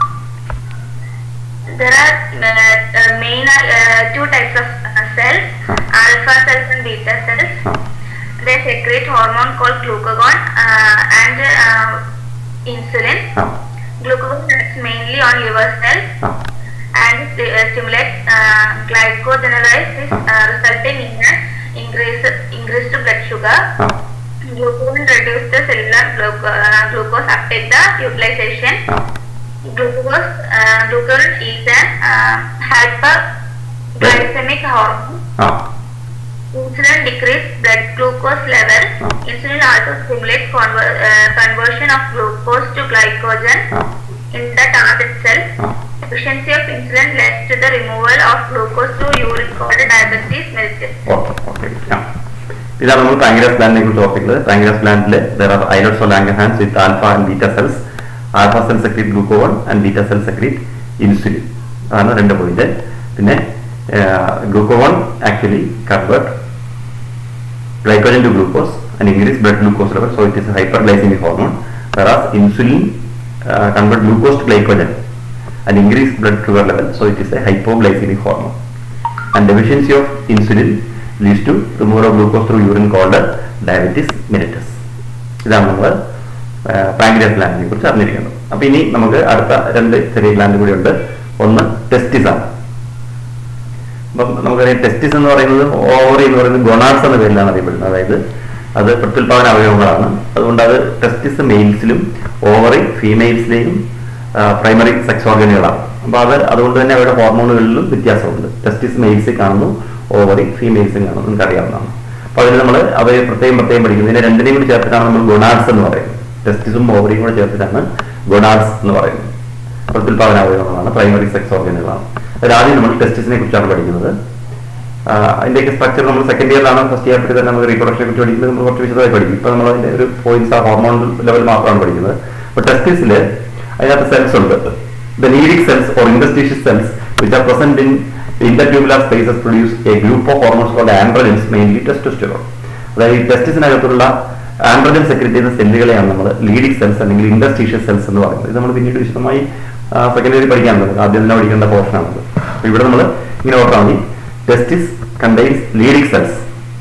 there are uh, uh, main uh, two types of uh, cells, Huh. alpha cells and beta cells. ആ They secrete hormone called glucagon uh, and uh, insulin. ആ Glucagon acts mainly on liver cells ആ and sti- uh, stimulates uh, glycogenolysis, Huh. uh, resulting in an increase, increased blood sugar. ആ Glucagon reduces the cellular gluco- uh, glucose uptake, the utilization. ആ Glucose, uh, glucagon is an uh, hyperglycemic hormone. ആ Insulin decrease blood glucose level. Ah. Insulin also stimulates conver- uh, conversion of glucose to glycogen ആ in the target cell. ആ Deficiency of insulin leads to the removal of glucose through urine called diabetes mellitus. Okay okay ആ ഇതാണ് നമ്മൾ pancreas ഗ്ലാൻഡിനെ കുറിച്ച് ഓർത്തിക്കുന്നത് pancreas ഗ്ലാൻഡിൽ there are islets of Langerhans with alpha and beta cells alpha cell secrete glucagon and beta cell secrete insulin അതാണ് രണ്ട് point പിന്നെ glucagon actually convert glycogen to glucose and increase blood glucose level so it is a hyperglycemic hormone whereas insulin uh, convert glucose to glycogen and increase blood sugar level so it is a hypoglycemic hormone and deficiency of insulin leads to removal of glucose through urine called diabetes mellitus ഇതാണ് നമ്മൾ pancreas ഗ്ലാൻഡിനെ കുറിച്ച് അറിഞ്ഞിരിക്കുന്നത് അപ്പൊ ഇനി നമുക്ക് അടുത്ത രണ്ട് ചെറിയ gland കൂടി ഉണ്ട് ഒന്ന് ടെസ്റ്റിസ് ആണ് അപ്പം നമുക്കറിയാം ടെസ്റ്റിസ് എന്ന് പറയുന്നത് ഓവറി എന്ന് പറയുന്നത് ഗൊണാഡ്സ് എന്ന പേരിലാണ് അറിയപ്പെടുന്നത് അതായത് അത് പ്രത്യുൽപാദന അവയവങ്ങളാണ് അതുകൊണ്ട് അത് ടെസ്റ്റിസ് മെയിൽസിലും ഓവറി ഫീമെയിൽസിലെയും പ്രൈമറി സെക്സ് ഓർഗനുകളാണ് അപ്പോൾ അത് അതുകൊണ്ട് തന്നെ അവരുടെ ഹോർമോണുകളിലും വ്യത്യാസമുണ്ട് ടെസ്റ്റിസ് മെയിൽസിൽ കാണുന്നു ഓവറി ഫീമെയിൽസിൽ കാണുന്നു നിങ്ങൾക്ക് അറിയാവുന്നതാണ് അപ്പൊ അതിൽ നമ്മൾ അവയെ പ്രത്യേകം പ്രത്യേകം പഠിക്കുന്നത് ഇതിനെ രണ്ടിനെയും കൂടി ചേർത്തിട്ടാണ് നമ്മൾ ഗുണാഡ്സ് എന്ന് പറയുന്നത് ടെസ്റ്റിസും ഓവറിയും കൂടെ ചേർത്തിട്ടാണ് ഗുണാഡ്സ് എന്ന് പറയുന്നത് പ്രത്യുൽപാദന അവയവങ്ങളാണ് പ്രൈമറി സെക്സ് ഓർഗനുകളാണ് അതിൽ ആദ്യം നമ്മൾ ടെസ്റ്റിസിനെ കുറിച്ചാണ് പഠിക്കുന്നത് ആഹ് അതിന്റെയൊക്കെ സ്ട്രക്ചർ നമ്മൾ സെക്കൻഡ് ഇയറിലാണ് ഫസ്റ്റ് ഇയർ തന്നെ നമുക്ക് റീപ്രൊഡക്ഷനെ കുറിച്ച് പഠിക്കുന്നത് നമ്മൾ കുറച്ച് വിശദമായി പഠിക്കും ഇപ്പൊ നമ്മൾ അതിന്റെ ഒരു പോയിന്റ്സ് ആ ഹോർമോൺ ലെവൽ മാത്രമാണ് പഠിക്കുന്നത് അപ്പൊ ടെസ്റ്റിസിൽ അതിനകത്ത് സെൽസ് ഉണ്ട് the Leydig cells or interstitial cells which are present in intertubular spaces produce a group of hormones called androgens mainly testosterone അതായത് ഈ ടെസ്റ്റിസിനകത്തുള്ള ആൻഡ്രജൻ സെക്രറ്റ് ചെയ്യുന്ന സെല്ലുകളെയാണ് നമ്മൾ ലീഡിക് സെൽസ് അല്ലെങ്കിൽ ഇൻഡസ്ട്രീഷ്യസ് സെൽസ് എന്ന് പറയുന്നത് ഇത് നമ്മൾ പിന്നീട് വിശദമായി സെക്കൻഡ് ഇയർ പഠിക്കാൻ നമുക്ക് ആദ്യം തന്നെ പഠിക്കേണ്ട പോർഷനാണത് അപ്പൊ ഇവിടെ നമ്മൾ ഇങ്ങനെ ഓർത്താൽ മതി testis contains Leydig cells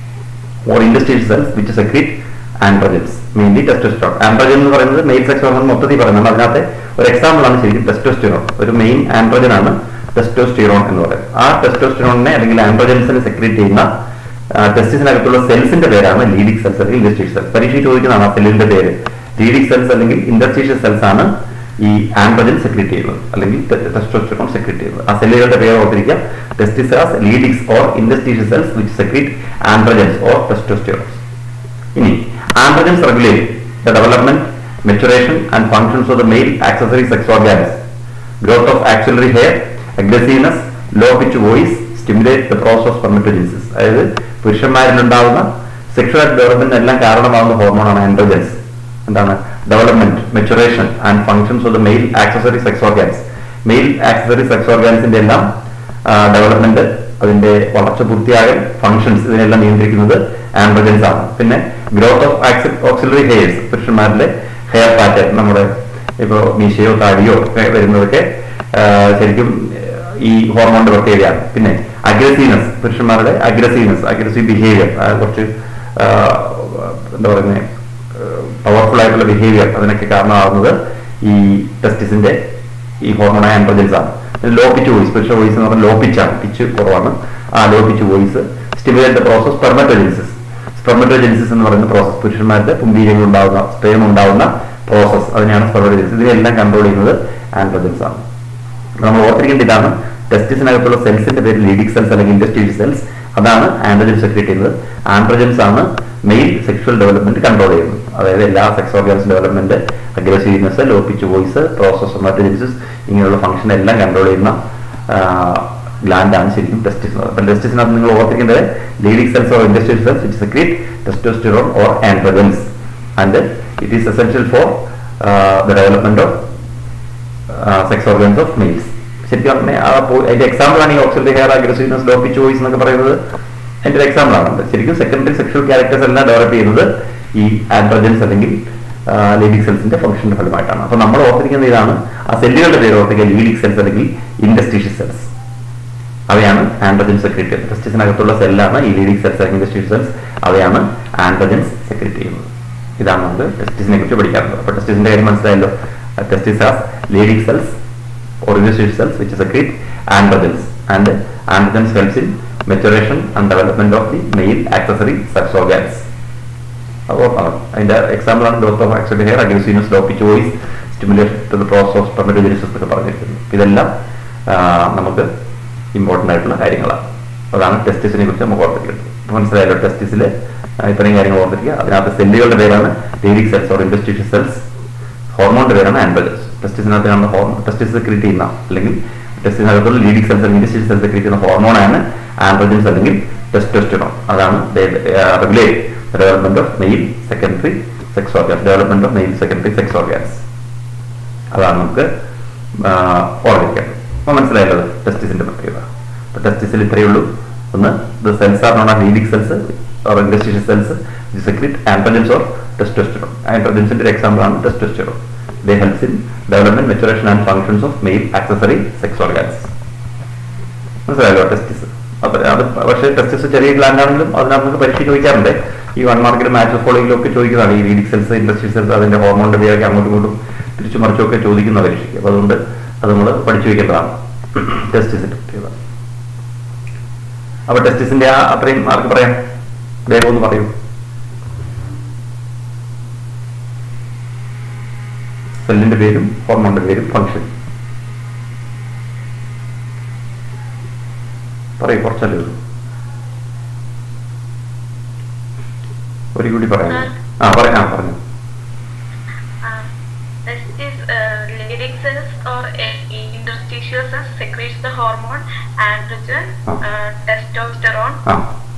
or industrial cells which secrete androgens mainly testosterone androgen എന്ന് പറയുന്നത് മെയിൽ സെക്സ് ഹോർമോൺ മൊത്തത്തിൽ പറയുന്നത് അതിനകത്തെ ഒരു എക്സാമ്പിൾ ആണ് ശരിക്കും ടെസ്റ്റോസ്റ്റിറോൺ ഒരു മെയിൻ ആൻഡ്രോജൻ ആണ് ടെസ്റ്റോസ്റ്റിറോൺ എന്ന് പറയുന്നത് ആ ടെസ്റ്റോസ്റ്റിറോണിനെ അല്ലെങ്കിൽ ആൻഡ്രോജൻസിനെ സെക്രീറ്റ് ചെയ്യുന്ന ടെസ്റ്റിസിനകത്തുള്ള സെൽസിന്റെ പേരാണ് ലീഡിക് സെൽസ് അല്ലെങ്കിൽ ഇൻഡസ്ട്രീഷ്യൽ സെൽസ് പരീക്ഷ ചോദിക്കുന്നതാണ് ആ സെല്ലിന്റെ പേര് ലീഡിക് സെൽസ് അല്ലെങ്കിൽ ഇൻഡസ്ട്രീഷ്യൽ സെൽസ് ആണ് ഈ ആൻഡ്രോജൻ സെക്രീറ്റ് ചെയ്യുന്നത് അല്ലെങ്കിൽ ടെസ്റ്റോസ്റ്റിറോൺ സെക്രീറ്റ് ചെയ്യുന്നത് ആ സെല്ലുകളുടെ പേര് ഓർത്തിരിക്കുക testis has Leydig's or interstitial cells which secrete androgens or testosterones ഇനി androgens regulate the development maturation and functions of the male accessory sex organs growth of axillary hair aggressiveness low pitch voice stimulate the process of spermatogenesis അതായത് പുരുഷന്മാരിലുണ്ടാവുന്ന sexual development എല്ലാം കാരണമാകുന്ന ഹോർമോണാണ് androgens എന്താണ് development maturation and functions of the male accessory sex organs male accessory sex ഓർഗാൻസിന്റെ എല്ലാം development അതിന്റെ വളർച്ച പൂർത്തിയാകൽ ഫങ്ഷൻസ് ഇതിനെല്ലാം നിയന്ത്രിക്കുന്നത് ആൻഡ്രോജൻസ് ആണ് പിന്നെ ഗ്രോത്ത് ഓഫ് ഓക്സിലറി ഹെയർസ് പുരുഷന്മാരിലെ ഹെയർ പാറ്റേൺ നമ്മുടെ ഇപ്പോ മീശയോ താടിയോ ഒക്കെ വരുന്നതൊക്കെ ആ, ശരിക്കും ഈ ഹോർമോണിന്റെ പ്രത്യേകതയാണ് പിന്നെ അഗ്രസീവ്നെസ് പുരുഷന്മാരുടെ അഗ്രസീവ്നെസ് അഗ്രസീവ് ബിഹേവിയർ കുറച്ച് ആ, എന്താ പറയുന്നത് പവർഫുൾ ആയിട്ടുള്ള ബിഹേവിയർ അതിനൊക്കെ കാരണമാകുന്നത് ഈ ടെസ്റ്റിസിന്റെ ഈ ഹോർമോൺ ആൻഡ്രോജൻസ് ആണ് ലോ പിച്ച് വോയിസ് പുരുഷ വോയിസ് എന്ന് പറഞ്ഞാൽ ലോ പിച്ചാണ് പിച്ച് കുറവാണ് ആ low pitch voice stimulate process spermatogenesis spermatogenesis എന്ന് പറയുന്ന പ്രോസസ് പുരുഷന്മാരുടെ പുംബീജങ്ങൾ ഉണ്ടാകുന്ന സ്പേം ഉണ്ടാകുന്ന പ്രോസസ് അതിനെയാണ് സ്പെർമറ്റോജെനിസിസ് ഇതിനെല്ലാം കൺട്രോൾ ചെയ്യുന്നത് ആൻഡ്രോജൻസ് ആണ് നമ്മൾ ഓർത്തിരിക്കേണ്ട ഇതാണ് ടെസ്റ്റിസിനകത്തുള്ള സെൽസിന്റെ പേര് ലീഡിക് സെൽസ് അല്ലെങ്കിൽ ഇൻഡസ്ട്രിയൽ സെൽസ് അതാണ് ആൻഡ്രോജൻ സെക്രേറ്റ് ചെയ്യുന്നത് ആൻഡ്രോജൻസ് ആണ് മെയിൽ സെക്ഷൽ ഡെവലപ്മെന്റ് കൺട്രോൾ ചെയ്യുന്നത് അതായത് എല്ലാ sex organs development aggressiveness low pitch voice process spermatogenesis ഇങ്ങനെയുള്ള ഫംഗ്ഷൻ എല്ലാം കൺട്രോൾ ചെയ്യുന്ന ഗ്ലാൻഡ് ആണ് ശരിക്കും ടെസ്റ്റിസ് അപ്പം ടെസ്റ്റിസിനകത്ത് നിങ്ങൾ ഓർത്തിരിക്കേണ്ടത് Leydig cells or industrial cells which secrete testosterone or androgens and it is essential for the development of sex organs of males ശരിക്കും അങ്ങനെ ആ പോ- അതിന്റെ എക്സാമ്പിൾ ആണ് ഈ axillary hair aggressiveness low pitch voice എന്നൊക്കെ പറയുന്നത് അതിന്റെ ഒരു എക്സാമ്പിൾ ആണ് ശരിക്കും സെക്കൻഡറി സെക്ഷൽ ക്യാരക്ടേഴ്സ് എല്ലാം ഡെവലപ്പ് ചെയ്യുന്നത് ഈ ആൻഡ്രോജൻസ് അല്ലെങ്കിൽ ലീഡിക് സെൽസിന്റെ ഫംഗ്ഷന്റെ ഫലമായിട്ടാണ് അപ്പൊ നമ്മൾ ഓർത്തിരിക്കുന്ന ഇതാണ് ആ സെല്ലുകളുടെ പേര് ഓർത്തിരിക്കുക ലീഡിക് സെൽസ് അല്ലെങ്കിൽ ഇൻഡസ്ട്രീഷ്യൽ സെൽസ് അവയാണ് ആൻഡ്രോജൻ സെക്രേറ്റ് ചെയ്യുന്നത് ടെസ്റ്റിസിനകത്തുള്ള സെല്ലാണ് ഈ ലീഡിക് സെൽസ് അല്ലെങ്കിൽ ഇൻഡസ്ട്രിയൽ സെൽസ് അവയാണ് ആൻഡ്രോജൻസ് സെക്രേറ്റ് ചെയ്യുന്നത് ഇതാണ് നമുക്ക് ടെസ്റ്റിസിനെ കുറിച്ച് പഠിക്കാറുള്ളത് അപ്പൊ ടെസ്റ്റിസിന്റെ കാര്യം മനസ്സിലായല്ലോ testis has Leydig cells or industrial cells which secrete androgens and androgens helps in maturation and development of the male accessory sex organs അപ്പോൾ അതിന്റെ എക്സാമ്പിൾ ആണ് growth of axillary hair aggressiveness low pitch voice stimulation to the process of spermatogenesis എന്നൊക്കെ പറഞ്ഞിരിക്കുന്നത് ഇതെല്ലാം ആ, നമുക്ക് important ആയിട്ടുള്ള കാര്യങ്ങളാണ് അതാണ് ടെസ്റ്റിസിനെ കുറിച്ച് നമുക്ക് ഓർത്തിരിക്കുന്നത് ഇപ്പൊ മനസ്സിലായല്ലോ ടെസ്റ്റിസിൽ ഇത്രയും കാര്യങ്ങൾ ഓർത്തിരിക്കുക അതിനകത്ത് സെല്ലുകളുടെ പേരാണ് Leydig cells or interstitial cells ഹോർമോണിന്റെ പേരാണ് ആൻഡ്രോജൻസ് ടെസ്റ്റിസിനകത്ത് കാണുന്ന ഹോർമോൺ ടെസ്റ്റിസ് സെക്രീറ്റ് ചെയ്യുന്ന അല്ലെങ്കിൽ ടെസ്റ്റിനകത്തുള്ള ലീഡിക് സെൽസ് അല്ലെങ്കിൽ ഇൻഡസ്ട്രിയൽ സെൽസ് സെക്രീറ്റ് ചെയ്യുന്ന ഹോർമോണാണ് ആൻഡ്രോജൻസ് അല്ലെങ്കിൽ ടെസ്റ്റോസ്റ്റിറോൺ അതാണ് regulate development of male secondary sex organs development of male secondary sex organs അതാണ് നമുക്ക് ഓർമ്മിക്കേണ്ടത് അപ്പൊ മനസ്സിലായല്ലോ ടെസ്റ്റിസിന്റെ പ്രത്യേകത അപ്പൊ ടെസ്റ്റിസിൽ ഇത്രയേ ഉള്ളൂ ഒന്ന് the cells are known are Leydig cells or industrial cells secrete androgens or testosterone ആൻഡ്രോജൻസിന്റെ ഒരു എക്സാമ്പിൾ ആണ് testosterone they helps in development maturation and functions of male accessory sex organs മനസ്സിലായല്ലോ ടെസ്റ്റിസ് അപ്പൊ അത് പക്ഷേ ടെസ്റ്റിസ് ചെറിയ ഗ്ലാൻഡ് ആണെങ്കിലും അതിനകത്ത് നമുക്ക് പരീക്ഷ ചോദിക്കാറുണ്ട് ഈ വൺ മാർക്കിലും മാച്ച് ഫോളോയിലും ഒക്കെ ചോദിക്കുന്നതാണ് ഈ ലീഡിക് സെൽസ് ഇൻഡസ്ട്രി സെൽസ് അതിന്റെ ഹോർമോണിന്റെ പേരൊക്കെ അങ്ങോട്ടും ഇങ്ങോട്ടും തിരിച്ചു മറിച്ചും ഒക്കെ ചോദിക്കുന്ന പരീക്ഷയ്ക്ക് അപ്പൊ അതുകൊണ്ട് അത് നമ്മൾ പഠിച്ചു വെക്കേണ്ടതാണ് ടെസ്റ്റിസിന്റെ പ്രത്യേകത അപ്പൊ ടെസ്റ്റിസിന്റെ ആ അത്രയും ആർക്ക് പറയാം വേഗം ഒന്ന് പറയൂ സെല്ലിന്റെ പേരും ഹോർമോണിന്റെ പേരും ഫംഗ്ഷൻ പറയൂ കുറച്ചല്ലേ ഉള്ളൂ ഒരു കൂടി പറയാം ആ. ആ പറയാം ആ പറഞ്ഞു Uh, testis, uh, Leydig cells or uh, interstitial cells secretes the hormone androgen, Ah. uh, testosterone. ആ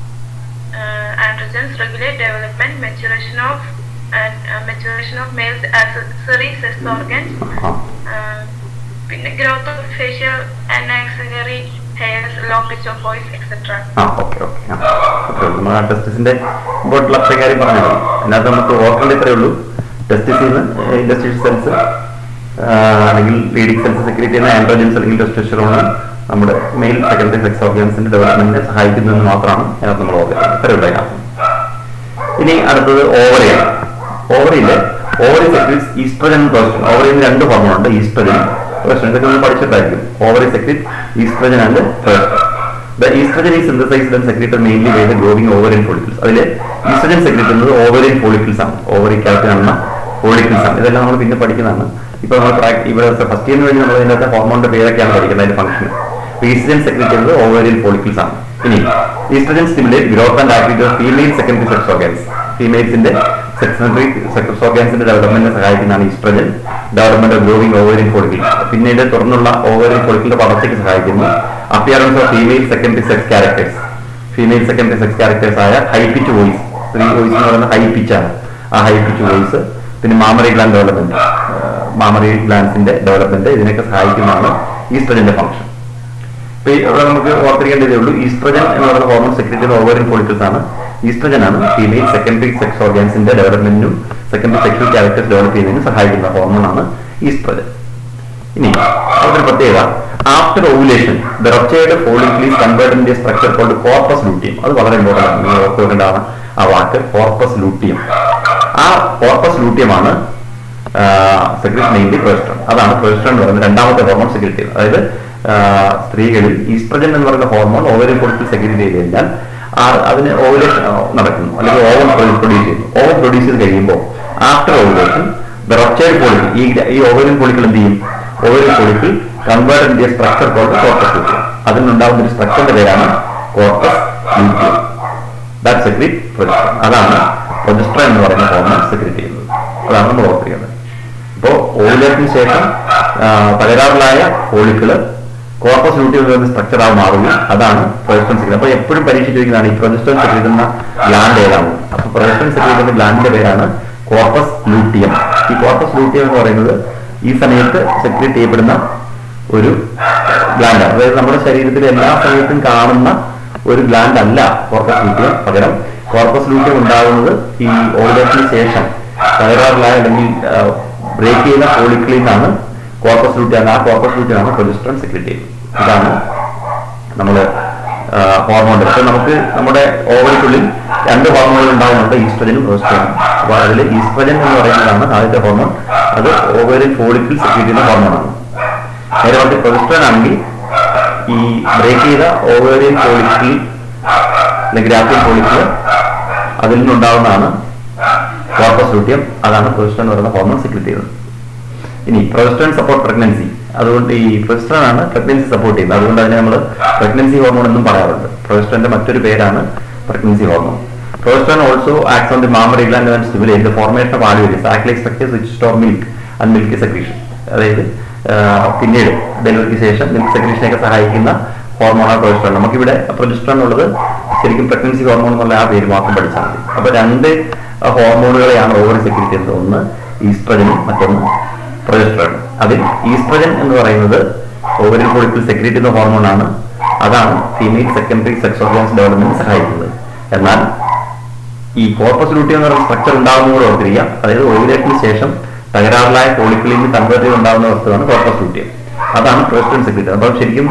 Uh, androgens regulate development, maturation of and uh, maturation of males accessory sex organs. ആ Uh, പിന്നെ growth of facial and axillary hairs, low pitch of voice, etc. ആ okay okay ആ okay നമ്മൾ ആ ടെസ്റ്റിസിന്റെ ഇമ്പോർട്ടുള്ള അത്ര കാര്യം പറഞ്ഞത് അതിനകത്ത് നമുക്ക് ഓർക്കേണ്ട ഇത്രയേ ഉള്ളൂ ടെസ്റ്റിസിൽ നിന്ന് ഇൻഡസ്ട്രിയൽ സെൽസ് അല്ലെങ്കിൽ ലീഡിംഗ് സെൽസ് സെക്രേറ്റ് ചെയ്യുന്ന ആൻഡ്രോജൻസ് അല്ലെങ്കിൽ ടെസ്റ്റോസ്റ്ററോണ് നമ്മുടെ മെയിൽ സെക്കൻഡറി സെക്സ് ഓർഗൻസിന്റെ ഡെവലപ്മെന്റിനെ സഹായിക്കുന്നതെന്ന് മാത്രമാണ് അതിനകത്ത് നമ്മൾ ഓർക്കുന്നത് ഇത്രയുള്ള അതിനകത്ത് ഇനി അടുത്തത് ഓവറിയാണ് ഓവറിയില് ഓവറി സെക്രീറ്റ് ഈസ്ട്രജൻ പ്രൊജസ്റ്റൻ ഓവറിയിൽ രണ്ട് ഹോർമോൺ ഉണ്ട് ഈസ്ട്രജൻ പ്രൊജസ്റ്റൻ ഇതൊക്കെ നമ്മൾ പഠിച്ചിട്ടായിരിക്കും ovary secrete oestrogen and progesterone the oestrogen is synthesised and secreted mainly by the growing ovarian follicles അതിൽ ഈസ്ട്രജൻ സെക്രീറ്റ് ചെയ്യുന്നത് ഓവറിയൻ ഫോളിക്കിൾസ് ആണ് ഓവറിക്കകത്ത് കാണുന്ന ഫോളിക്കിൾസ് ആണ് ഇതെല്ലാം നമ്മൾ പിന്നെ പഠിക്കുന്നതാണ് ഇപ്പൊ നമ്മൾ പ്രാക്- ഇവിടെ ഫസ്റ്റ് ഇയറിന് വേണ്ടി നമ്മൾ ഇതിനകത്ത് ഹോർമോണിന്റെ പേരൊക്കെയാണ് പഠിക്കുന്നത് അതിന്റെ ഫംഗ്ഷൻ ഈസ്ട്രജൻ സെക്രീറ്റ് ചെയ്യുന്നത് ഓവറിയൻ ഫോളിക്കിൾസ് ആണ് ഇനി oestrogen stimulate growth and activity of female secondary sex organs ഫീമെയിൽസിന്റെ സെക്കൻഡറി സെക്സ് ഓർഗൻസിന്റെ ഡെവലപ്മെന്റിനെ സഹായിക്കുന്നതാണ് oestrogen development of growing ovarian follicle പിന്നീട് തുടർന്നുള്ള ഓവറിയൻ ഫോളിക്കിളിന്റെ വളർച്ചയ്ക്ക് സഹായിക്കുന്നു appearance of female secondary sex characters female secondary sex characters ആയ ഹൈ പിച്ച് വോയിസ് സ്ത്രീ വോയിസ് എന്ന് പറയുന്നത് ഹൈ പിച്ചാണ് ആ ഹൈ പിച്ച് വോയിസ് പിന്നെ mammary gland development mammary ഗ്ലാൻസിന്റെ development ഇതിനൊക്കെ സഹായിക്കുന്നതാണ് ഈസ്ട്രജന്റെ ഫംഗ്ഷൻ ഇപ്പൊ ഈ ഇവിടെ നമുക്ക് ഓർത്തിരിക്കേണ്ടതേ ഉള്ളൂ ഈസ്ട്രജൻ എന്ന് പറയുന്ന ഹോർമോൺ സെക്രട്ടറി ഓവറിൻ ഫോളിക്കിൾസ് ആണ് ഈസ്ട്രജൻ ആണ് ഫീമെയിൽ സെക്കൻഡറി സെക്സ് ഓർഗൻസിന്റെ ഡെവലപ്മെന്റിനും സെക്കൻഡറി സെക്ഷൽ ക്യാരക്ടേഴ്സ് ഡെവലപ്പ് ചെയ്യുന്നതിനും സഹായിക്കുന്ന ഹോർമോൺ ആണ് ഈസ്ട്രജൻ ഇനി അതൊരു പ്രത്യേകത after ovulation the ruptured follicle is converted in structure called corpus luteum അത് വളരെ ഇമ്പോർട്ടൻ്റ് ആണ് നിങ്ങൾ ഓർത്ത് വെക്കേണ്ടതാണ് ആ വാക്ക് കോർപ്പസ് ലൂട്ടിയം ആ കോർപ്പസ് ലൂട്ടിയമാണ് സെക്രട്ടറി മെയിൻലി പ്രൊജസ്ട്രോൺ അതാണ് പ്രൊജസ്ട്രോൺ എന്ന് പറയുന്നത് രണ്ടാമത്തെ ഹോർമോൺ സെക്രട്ടറി ചെയ്യുന്നത് അതായത് ആ, സ്ത്രീകളിൽ ഈസ്ട്രജൻ എന്ന് പറയുന്ന ഹോർമോൺ ഓവറിൻ കൊടുത്ത് സെക്രട്ടറി ചെയ്ത് കഴിഞ്ഞാൽ ആ- അതിന് ഓവുലേഷൻ നടക്കുന്നു അല്ലെങ്കിൽ ഓവൻ പ്രൊഡ്യൂസ് ചെയ്യുന്നു ഓവൻ പ്രൊഡ്യൂസ് ചെയ്ത് കഴിയുമ്പോൾ after ovulation the ruptured follicle ഈ ഈ ഓവറിൻ ഫോളിക്കിൾ എന്ത് ചെയ്യും ovarian follicle converted into structure called corpus luteum അതിനുണ്ടാകുന്ന ഒരു സ്ട്രക്ചറിന്റെ പേരാണ് corpus luteum that secrete progesterone അതാണ് പ്രൊജസ്ട്രോൺ എന്ന് പറയുന്ന ഹോർമോൺ സെക്രീറ്റ് ചെയ്യുന്നത് അതാണ് നമ്മൾ ഓർത്തിരിക്കുന്നത് ഇപ്പോ ഓവുലേഷന് ശേഷം ആ, തകരാറിലായ ഫോളിക്കിള് കോർപ്പസ് ലൂട്ടിയം എന്ന് സ്ട്രക്ചർ ആയി മാറുകയും അതാണ് പ്രൊജസ്ട്രോൺ സെക്രീറ്റ് അപ്പൊ എപ്പോഴും പരീക്ഷ ചോദിക്കുന്നതാണ് ഈ പ്രൊജസ്ട്രോൺ സെക്രീറ്റ് ചെയ്യുന്ന ഗ്ലാൻഡ് ഏതാണ് അപ്പൊ പ്രൊജസ്ട്രോൺ സെക്രീറ്റ് ചെയ്യുന്ന ഗ്ലാൻഡിന്റെ പേരാണ് കോർപ്പസ് ലൂട്ടിയം ഈ കോർപ്പസ് ലൂട്ടിയം എന്ന് പറയുന്നത് ഈ സമയത്ത് സെക്രീറ്റ് ചെയ്യപ്പെടുന്ന ഒരു ഗ്ലാൻഡാണ് അതായത് നമ്മുടെ ശരീരത്തിൽ എല്ലാ സമയത്തും കാണുന്ന ഒരു ഗ്ലാൻഡ് അല്ല കോർപ്പസ് ലൂട്ടിയം പകരം കോർപ്പസ് ലൂട്ടിയം ഉണ്ടാകുന്നത് ഈ ഓവുലേഷന് ശേഷം തകരാറിലായ അല്ലെങ്കിൽ ബ്രേക്ക് ചെയ്യുന്ന ഫോളിക്കിളിൽ നിന്നാണ് കോർപ്പസ് ലൂട്ടിയം ആ കോർപ്പസ് ലൂട്ടിയാണ് പ്രൊജസ്ട്രോൺ സെക്രറ്റ് ചെയ്യുന്നത് ഇതാണ് നമ്മൾ ഹോർമോൺ ഇപ്പൊ നമുക്ക് നമ്മുടെ ഓവറിക്കുള്ളിൽ രണ്ട് ഹോർമോണുകൾ ഉണ്ടാകുന്നുണ്ട് ഈസ്ട്രജനും പ്രൊജസ്ട്രോണും അപ്പൊ അതിൽ ഈസ്ട്രജൻ എന്ന് പറയുന്നതാണ് ആദ്യത്തെ ഹോർമോൺ അത് ഓവറിൽ ഫോളിക്കിൾ സെക്രറ്റ് ചെയ്യുന്ന ഹോർമോണാണ് നേരെ മറിച്ച് പ്രൊജസ്ട്രോൺ ആണെങ്കിൽ ഈ ബ്രേക്ക് ചെയ്ത ഓവേറിയൻ ഫോളിക്കിൾ അല്ലെങ്കിൽ ഗ്രാഫിയൻ ഫോളിക്കിൾ അതിൽ നിന്നുണ്ടാവുന്നതാണ് കോർപ്പസ് ലൂട്ടിയം അതാണ് പ്രൊജസ്ട്രോൺ എന്ന് പറയുന്ന ഹോർമോൺ സെക്രറ്റ് ചെയ്യുന്നത് ഇനി പ്രൊജസ്ട്രോൺ സപ്പോർട്ട് പ്രഗ്നൻസി അതുകൊണ്ട് ഈ പ്രൊജസ്ട്രോൺ ആണ് പ്രഗ്നൻസി സപ്പോർട്ട് ചെയ്യുന്നത് അതുകൊണ്ട് അതിനെ നമ്മൾ പ്രഗ്നൻസി ഹോർമോൺ എന്നും പറയാറുണ്ട് പ്രൊജസ്ട്രോന്റെ മറ്റൊരു പേരാണ് pregnancy hormone progesterone also acts on the mammary gland and stimulate the formation of alveolus act like structures which store milk and milk secretion അതായത് ആ, പിന്നീട് ഡെലിവറിക്ക് ശേഷം മിൽക്ക് സെക്രീഷനെയൊക്കെ സഹായിക്കുന്ന ഹോർമോണാണ് പ്രൊജസ്ട്രോൺ നമുക്കിവിടെ പ്രൊജസ്ട്രോൺ ഉള്ളത് ശരിക്കും പ്രഗ്നൻസി ഹോർമോൺ എന്നുള്ള ആ പേര് മാത്രം പഠിച്ചാൽ മതി അപ്പൊ രണ്ട് ഹോർമോണുകളെയാണ് ഓവർ സെക്രീറ്റ് ചെയ്യുന്നത് ഒന്ന് ഈസ്ട്രജനും മറ്റൊന്ന് പ്രൊജസ്ട്രോൺ അതിൽ ഈസ്ട്രജൻ എന്ന് പറയുന്നത് ഓവറിൽ ഫോളിക്കിൾ സെക്രീറ്റ് ചെയ്യുന്ന ഹോർമോണാണ് അതാണ് female secondary sex organs development സഹായിക്കുന്നത് എന്നാൽ ഈ കോർപ്പസ് ലൂട്ടിയം എന്ന് പറയുന്ന സ്ട്രക്ചർ ഉണ്ടാകുന്നതോട് ഓർത്തിരിക്കുക അതായത് ഓവുലേഷന് ശേഷം തകരാറിലായ ഫോളിക്കിളിൽ നിന്ന് കൺവേർട്ട് ചെയ്ത് ഉണ്ടാകുന്ന വസ്തുവാണ് കോർപ്പസ് ലൂട്ടിയം അതാണ് പ്രൊജസ്ട്രോൺ സെക്രീറ്റ് അപ്പോൾ ശരിക്കും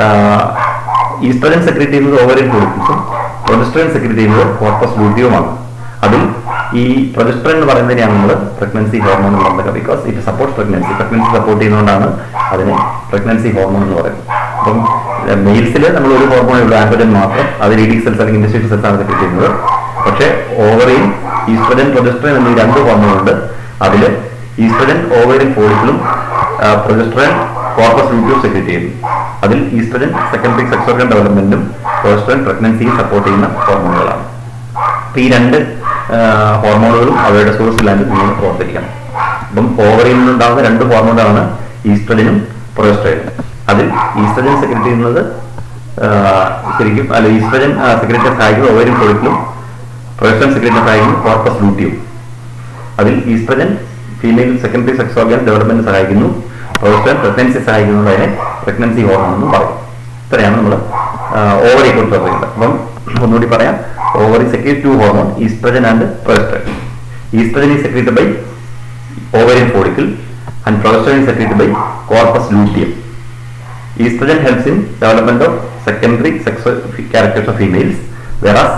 ഈസ്ട്രജൻ സെക്രീറ്റ് ചെയ്യുന്നത് ഓവറിൻ ഫോളിക്കിൾസും പ്രൊജസ്ട്രോൺ സെക്രീറ്റ് ചെയ്യുന്നത് കോർപ്പസ് ലൂട്ടിയവുമാണ് അതിൽ ഈ പ്രൊജസ്ട്രോൺ എന്ന് പറയുന്നതിനെയാണ് നമ്മൾ പ്രഗ്നൻസി ഹോർമോൺ എന്ന് പറയുന്നത് because it support pregnancy pregnancy support ചെയ്യുന്നതുകൊണ്ടാണ് അതിനെ പ്രഗ്നൻസി ഹോർമോൺ എന്ന് പറയുന്നത് അപ്പം മെയിൽസിൽ നമ്മൾ ഒരു ഹോർമോണേ ഉള്ളൂ ആൻഡ്രോജൻ മാത്രം അത് ലീഡിംഗ് സെൽസ് അല്ലെങ്കിൽ ഇൻഡസ്ട്രിയൽ സെൽസ് ആണ് സെക്രീറ്റ് ചെയ്യുന്നത് പക്ഷേ ഓവറിൽ ഈസ്ട്രജൻ പ്രൊജസ്ട്രോൺ എന്നീ രണ്ട് ഹോർമോൺ ഉണ്ട് അതിൽ ഈസ്ട്രജൻ ഓവറിൻ ഫോളിക്കിളും പ്രൊജസ്ട്രോൺ കോർപ്പസ് ലൂട്ടിയും സെക്രീറ്റ് ചെയ്യുന്നു അതിൽ ഈസ്ട്രജൻ സെക്കൻഡറി സെക്സ് ഓർഗൻ ഡെവലപ്മെന്റും പ്രൊജസ്ട്രോൺ പ്രഗ്നൻസിയും സപ്പോർട്ട് ചെയ്യുന്ന ഹോർമോണുകളാണ് അപ്പൊ ഈ രണ്ട് ഹോർമോണുകളും അവയുടെ സോഴ്സ് ഗ്ലാൻഡും നിങ്ങൾ ഓർത്തിരിക്കണം അപ്പം ഓവറിയിൽ നിന്നുണ്ടാകുന്ന രണ്ട് ഹോർമോണാണ് ഈസ്ട്രജനും പ്രൊജസ്ട്രജനും അതിൽ ഈസ്ട്രജൻ സെക്രറ്റ് ചെയ്യുന്നത് ആ, ശരിക്കും അല്ല ഈസ്ട്രജൻ സെക്രറ്ററി സഹായിക്കുന്നത് ഓവരും കൊഴുക്കിലും പ്രൊജസ്ട്രൻ സെക്രറ്ററി സഹായിക്കുന്നത് കോർപ്പസ് ലൂട്ടിയും അതിൽ estrogen female secondary sex organ development സഹായിക്കുന്നു പ്രൊജസ്ട്രൻ പ്രഗ്നൻസി സഹായിക്കുന്നത് അതിനെ പ്രഗ്നൻസി ഹോർമോൺ എന്നും പറയും ഇത്രയാണ് നമ്മൾ ഓവറിയെ കുറിച്ച് പറയുന്നത് അപ്പം ഒന്നുകൂടി പറയാം ovary secrete two hormone estrogen and progesterone estrogen is secreted by ovarian follicle and progesterone is secreted by corpus luteum. Estrogen helps in development of secondary sexual characters of females, whereas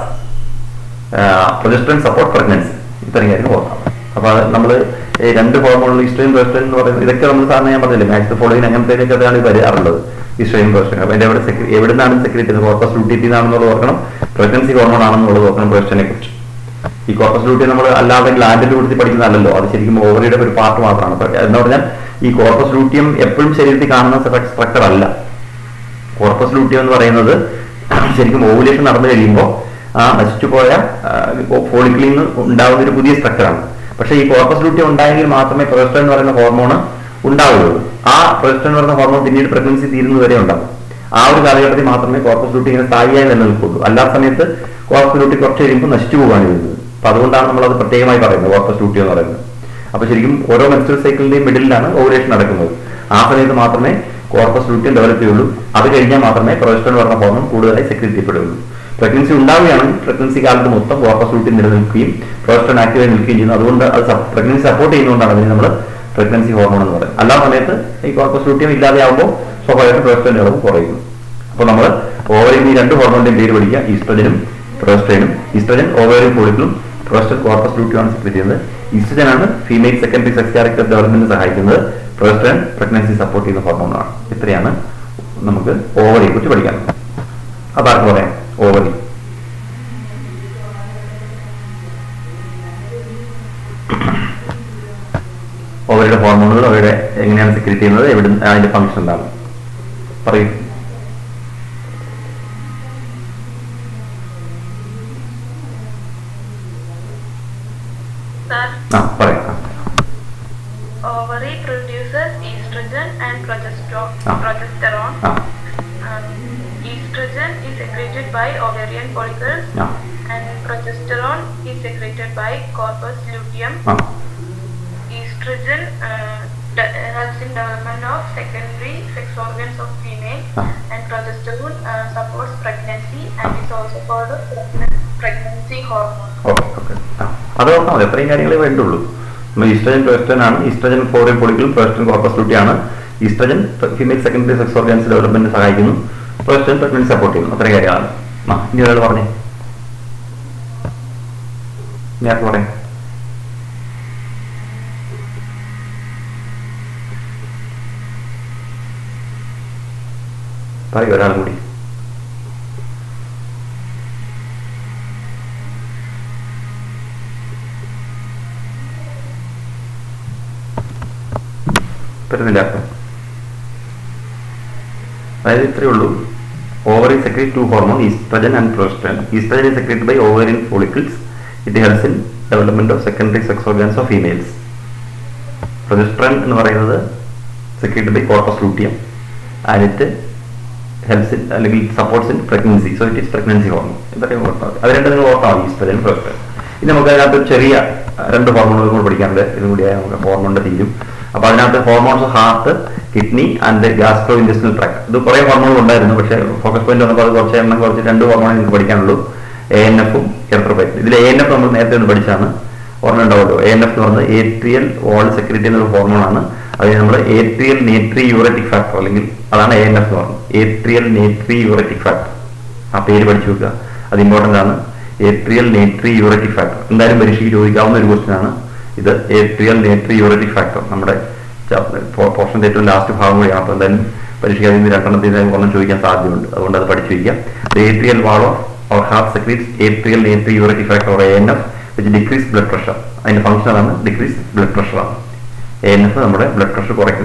uh, progesterone support pregnancy. ഇത്രയും കാര്യങ്ങൾ ഓർക്കാം അപ്പൊ നമ്മൾ രണ്ട് ഹോർമോണുകൾ ഈസ്ട്രോയിൻ പ്രൊജസ്ട്രോയിൻ എന്ന് പറയുന്നത് ഇതൊക്കെ നമ്മൾ സാറിന് ഞാൻ പറഞ്ഞില്ലേ മാക്സ് ഫോളോയിൻ അങ്ങനത്തേക്കൊക്കെയാണ് ഇത് വരാറുള്ളത് ഈസ്ട്രോയിൻ പ്രൊജസ്ട്രോയിൻ അപ്പൊ എവിടെ എവിടെ നിന്നാണ് സെക്രേറ്റ് ചെയ്യുന്നത് കോർപ്പസ് ലൂട്ടിയിൽ നിന്നാണെന്നുള്ളത് ഓർക്കണം പ്രഗ്നൻസി ഹോർമോൺ ആണെന്നുള്ളത് ഓർക്കണം പ്രൊജസ്ട്രോനെ കുറിച്ച് ഈ കോർപ്പസ് ലൂട്ടി നമ്മൾ അല്ലാതെ ഗ്ലാൻഡിൽ കൊടുത്ത് പഠിക്കുന്നതല്ലോ അത് ശരിക്കും ഓവറിയുടെ ഒരു പാർട്ട് മാത്രമാണ് അപ്പൊ എന്ന് പറഞ്ഞാൽ ഈ കോർപ്പസ് ലൂട്ടിയം എപ്പോഴും ശരീരത്തിൽ കാണുന്ന സ്ട്രക്ചർ അല്ല കോർപ്പസ് ലൂട്ടിയം എന്ന് പറയുന്നത് ശരിക്കും ഓവുലേഷൻ നടന്നു കഴിയുമ്പോൾ ആ നശിച്ചു പോയ ഫോളിക്കിളിൽ നിന്ന് ഉണ്ടാകുന്ന ഒരു പുതിയ സ്ട്രക്ചറാണ് പക്ഷേ ഈ കോർപ്പസ് ലൂട്ടിയം ഉണ്ടായെങ്കിൽ മാത്രമേ പ്രൊജസ്ട്രോൺ എന്ന് പറയുന്ന ഹോർമോൺ ഉണ്ടാവുകയുള്ളൂ ആ പ്രൊജസ്ട്രോൺ എന്ന് പറയുന്ന ഹോർമോൺ പിന്നീട് പ്രഗ്നൻസി തീരുന്നത് വരെ ഉണ്ടാകും ആ ഒരു കാലഘട്ടത്തിൽ മാത്രമേ കോർപ്പസ് ലൂട്ടി ഇങ്ങനെ സ്ഥായിയായി നിലനിൽക്കുള്ളൂ അല്ലാത്ത സമയത്ത് കോർപ്പസ് ലൂട്ടി കുറച്ച് കഴിയുമ്പോൾ നശിച്ചു പോകാൻ വരുന്നത് അപ്പൊ അതുകൊണ്ടാണ് നമ്മൾ അത് പ്രത്യേകമായി പറയുന്നത് കോർപ്പസ് ലൂട്ടി എന്ന് പറയുന്നത് അപ്പൊ ശരിക്കും ഓരോ മെൻസ്ട്രൽ സൈക്കിളിന്റെയും മിഡിലാണ് ഓവുലേഷൻ നടക്കുന്നത് ആ സമയത്ത് മാത്രമേ കോർപ്പസ് ലൂട്ടിയം ഡെവലപ്പ് ചെയ്യുള്ളൂ അത് കഴിഞ്ഞാൽ മാത്രമേ പ്രൊജസ്ട്രോൺ പറഞ്ഞ ഹോർമോൺ കൂടുതലായി സെക്രറ്റ് ചെയ്യപ്പെടുകയുള്ളൂ പ്രഗ്നൻസി ഉണ്ടാവുകയാണെങ്കിൽ പ്രഗ്നൻസി കാലത്ത് മൊത്തം കോർപ്പസ് ലൂട്ടി നിലനിൽക്കുകയും പ്രൊജസ്ട്രോൺ ആക്റ്റീവായി നിൽക്കുകയും ചെയ്യുന്നു അതുകൊണ്ട് അത് പ്രഗ്നൻസി സപ്പോർട്ട് ചെയ്യുന്നതുകൊണ്ടാണ് അതിന് നമ്മൾ പ്രഗ്നൻസി ഹോർമോൺ എന്ന് പറയുന്നത് അല്ലാ സമയത്ത് ഈ കോർപ്പസ് ലൂട്ടിയം ഇല്ലാതെയാകുമ്പോൾ സ്വാഭാവികമായിട്ടും പ്രൊജസ്ട്രോണിന്റെ അളവ് കുറയുന്നു അപ്പോൾ നമ്മൾ ഓവറിൽ ഈ രണ്ട് ഹോർമോണിന്റെയും പേര് പഠിക്കുക ഈസ്ട്രജനും പ്രൊജസ്ട്രൈനും ഈസ്ട്രജൻ ഓവറിയും ഫോളിക്കിളും പ്രൊജസ്ട്രൻ കോർപ്പസ് ലൂട്ടിയാണ് സെക്രറ്റ് ചെയ്യുന്നത് ഈസ്ട്രജൻ ആണ് ഫീമെയിൽ സെക്കൻഡറി സെക്സ് ക്യാരക്ടർ ഡെവലപ്മെന്റിന് സഹായിക്കുന്നത് പ്രൊജസ്ട്രൻ പ്രഗ്നൻസി സപ്പോർട്ട് ചെയ്യുന്ന ഹോർമോണാണ് ഇത്രയാണ് നമുക്ക് ഓവറിയെ കുറിച്ച് പഠിക്കാൻ അതാർക്ക് പറയാം ഓവറി ഓവറിയുടെ ഹോർമോണുകൾ അവരുടെ എങ്ങനെയാണ് സെക്രറ്റ് ചെയ്യുന്നത് എവിടെ അതിന്റെ ഫംഗ്ഷൻ എന്താണ് പറയൂ Sir, ആ പറയാം ആ. ovary produces estrogen and progestero- Ah. progesterone. ആ Um, estrogen is secreted by ovarian follicles ആ and progesterone is secreted by corpus luteum. ആ Estrogen uh, de- helps in development of secondary sex organs of female Ah. and progesterone uh, supports pregnancy and is also called a pregnan- pregnancy hormone. Okay okay ആ അത് ഓർത്താൽ മതി അത്രയും കാര്യങ്ങളേ വേണ്ടുള്ളൂ നമ്മൾ estrogen progesterone ആണ് estrogen ovarian പൊളിക്കലും progesterone corpus ലൂട്ടിയാണ് estrogen female secondary sex organs development സഹായിക്കുന്നു പ്രൊജസ്റ്റൻ പ്രഗ്നൻസി സപ്പോർട്ട് ചെയ്യുന്നു അത്രയും കാര്യങ്ങളാണ് ആ ഇനി ഒരാൾ പറഞ്ഞേ ഞാൻ പറയാം പറയൂ ഒരാൾ കൂടി പറ്റുന്നില്ല അതായത് ഇത്രയേ ഉള്ളൂ ovary secrete two hormone estrogen and progesterone estrogen is secreted by ovarian follicles it helps in development of secondary sex organs of females progesterone എന്ന് പറയുന്നത് secreted by corpus luteum and it helps in അല്ലെങ്കിൽ supports in pregnancy so it is pregnancy hormone ഇതൊക്കെ ഓർത്താൽ മതി അത് രണ്ട് നിങ്ങൾ ഓർത്താൽ മതി ഈസ്ട്രജൻ പ്രൊജസ്ട്രൻ ഇനി നമുക്ക് അതിനകത്ത് ഒരു ചെറിയ ആ, രണ്ട് ഹോർമോണുകൾ കൂടി പഠിക്കാനുണ്ട് ഇതും കൂടിയായ നമുക്ക് ഹോർമോണിന്റെ തീരും അപ്പൊ അതിനകത്ത് hormones heart kidney and gastrointestinal tract ഇത് കുറെ ഹോർമോണുകൾ ഉണ്ടായിരുന്നു പക്ഷേ ഫോക്കസ് പോയിന്റ് വന്നപ്പോൾ അത് കുറച്ച് എണ്ണം കുറച്ച് രണ്ട് ഹോർമോൺ നിങ്ങൾക്ക് പഠിക്കാനുള്ളൂ എ എൻ എഫും എർത്രപ്പൈറ്റും ഇതിൽ എ എൻ എഫ് നമ്മൾ നേരത്തെ ഒന്ന് പഠിച്ചാണ് ഓർമ്മ ഉണ്ടാവുമല്ലോ എ എൻ എഫ് എന്ന് പറയുന്നത് ഏട്രിയൽ വാൾ സെക്രട്ടറി എന്നൊരു ഹോർമോണാണ് അതിന് നമ്മൾ ഏട്രിയൽ നേട്രി യൂററ്റിക് ഫാക്ടർ അല്ലെങ്കിൽ അതാണ് എ എൻ എഫ് എന്ന് പറയുന്നത് ഏട്രിയൽ നേട്രി യൂററ്റിക് ഫാക്ടർ ആ പേര് പഠിച്ചു വെക്കുക അത് ഇമ്പോർട്ടൻ്റ് ആണ് ഏട്രിയൽ നേട്രി യൂററ്റിക് ഫാക്ടർ എന്തായാലും പരീക്ഷയ്ക്ക് ചോദിക്കാവുന്ന ഒരു ക്വസ്റ്റ്യൻ ആണ് ഇത് ഏട്രിയൽ നേട്രി യൂററ്റിക് ഫാക്ടർ നമ്മുടെ പോർഷൻ്റെ ഏറ്റവും ലാസ്റ്റ് ഭാഗം കൂടിയാണ് അപ്പോൾ എന്തായാലും പരീക്ഷയ്ക്ക് അതിൽ നിന്ന് രണ്ടെണ്ണത്തിൽ നിന്ന് ഒന്നും ചോദിക്കാൻ സാധ്യതയുണ്ട് അതുകൊണ്ട് അത് പഠിച്ചു വയ്ക്കാം atrial wall of our heart secretes atrial natriuretic factor or A N F which decrease blood pressure അതിന്റെ ഫംഗ്ഷൻ ആണ് ഡിക്രീസ് ബ്ലഡ് പ്രഷർ ആണ് എ എൻ എഫ് നമ്മുടെ ബ്ലഡ് പ്രഷർ കുറയ്ക്കുന്നു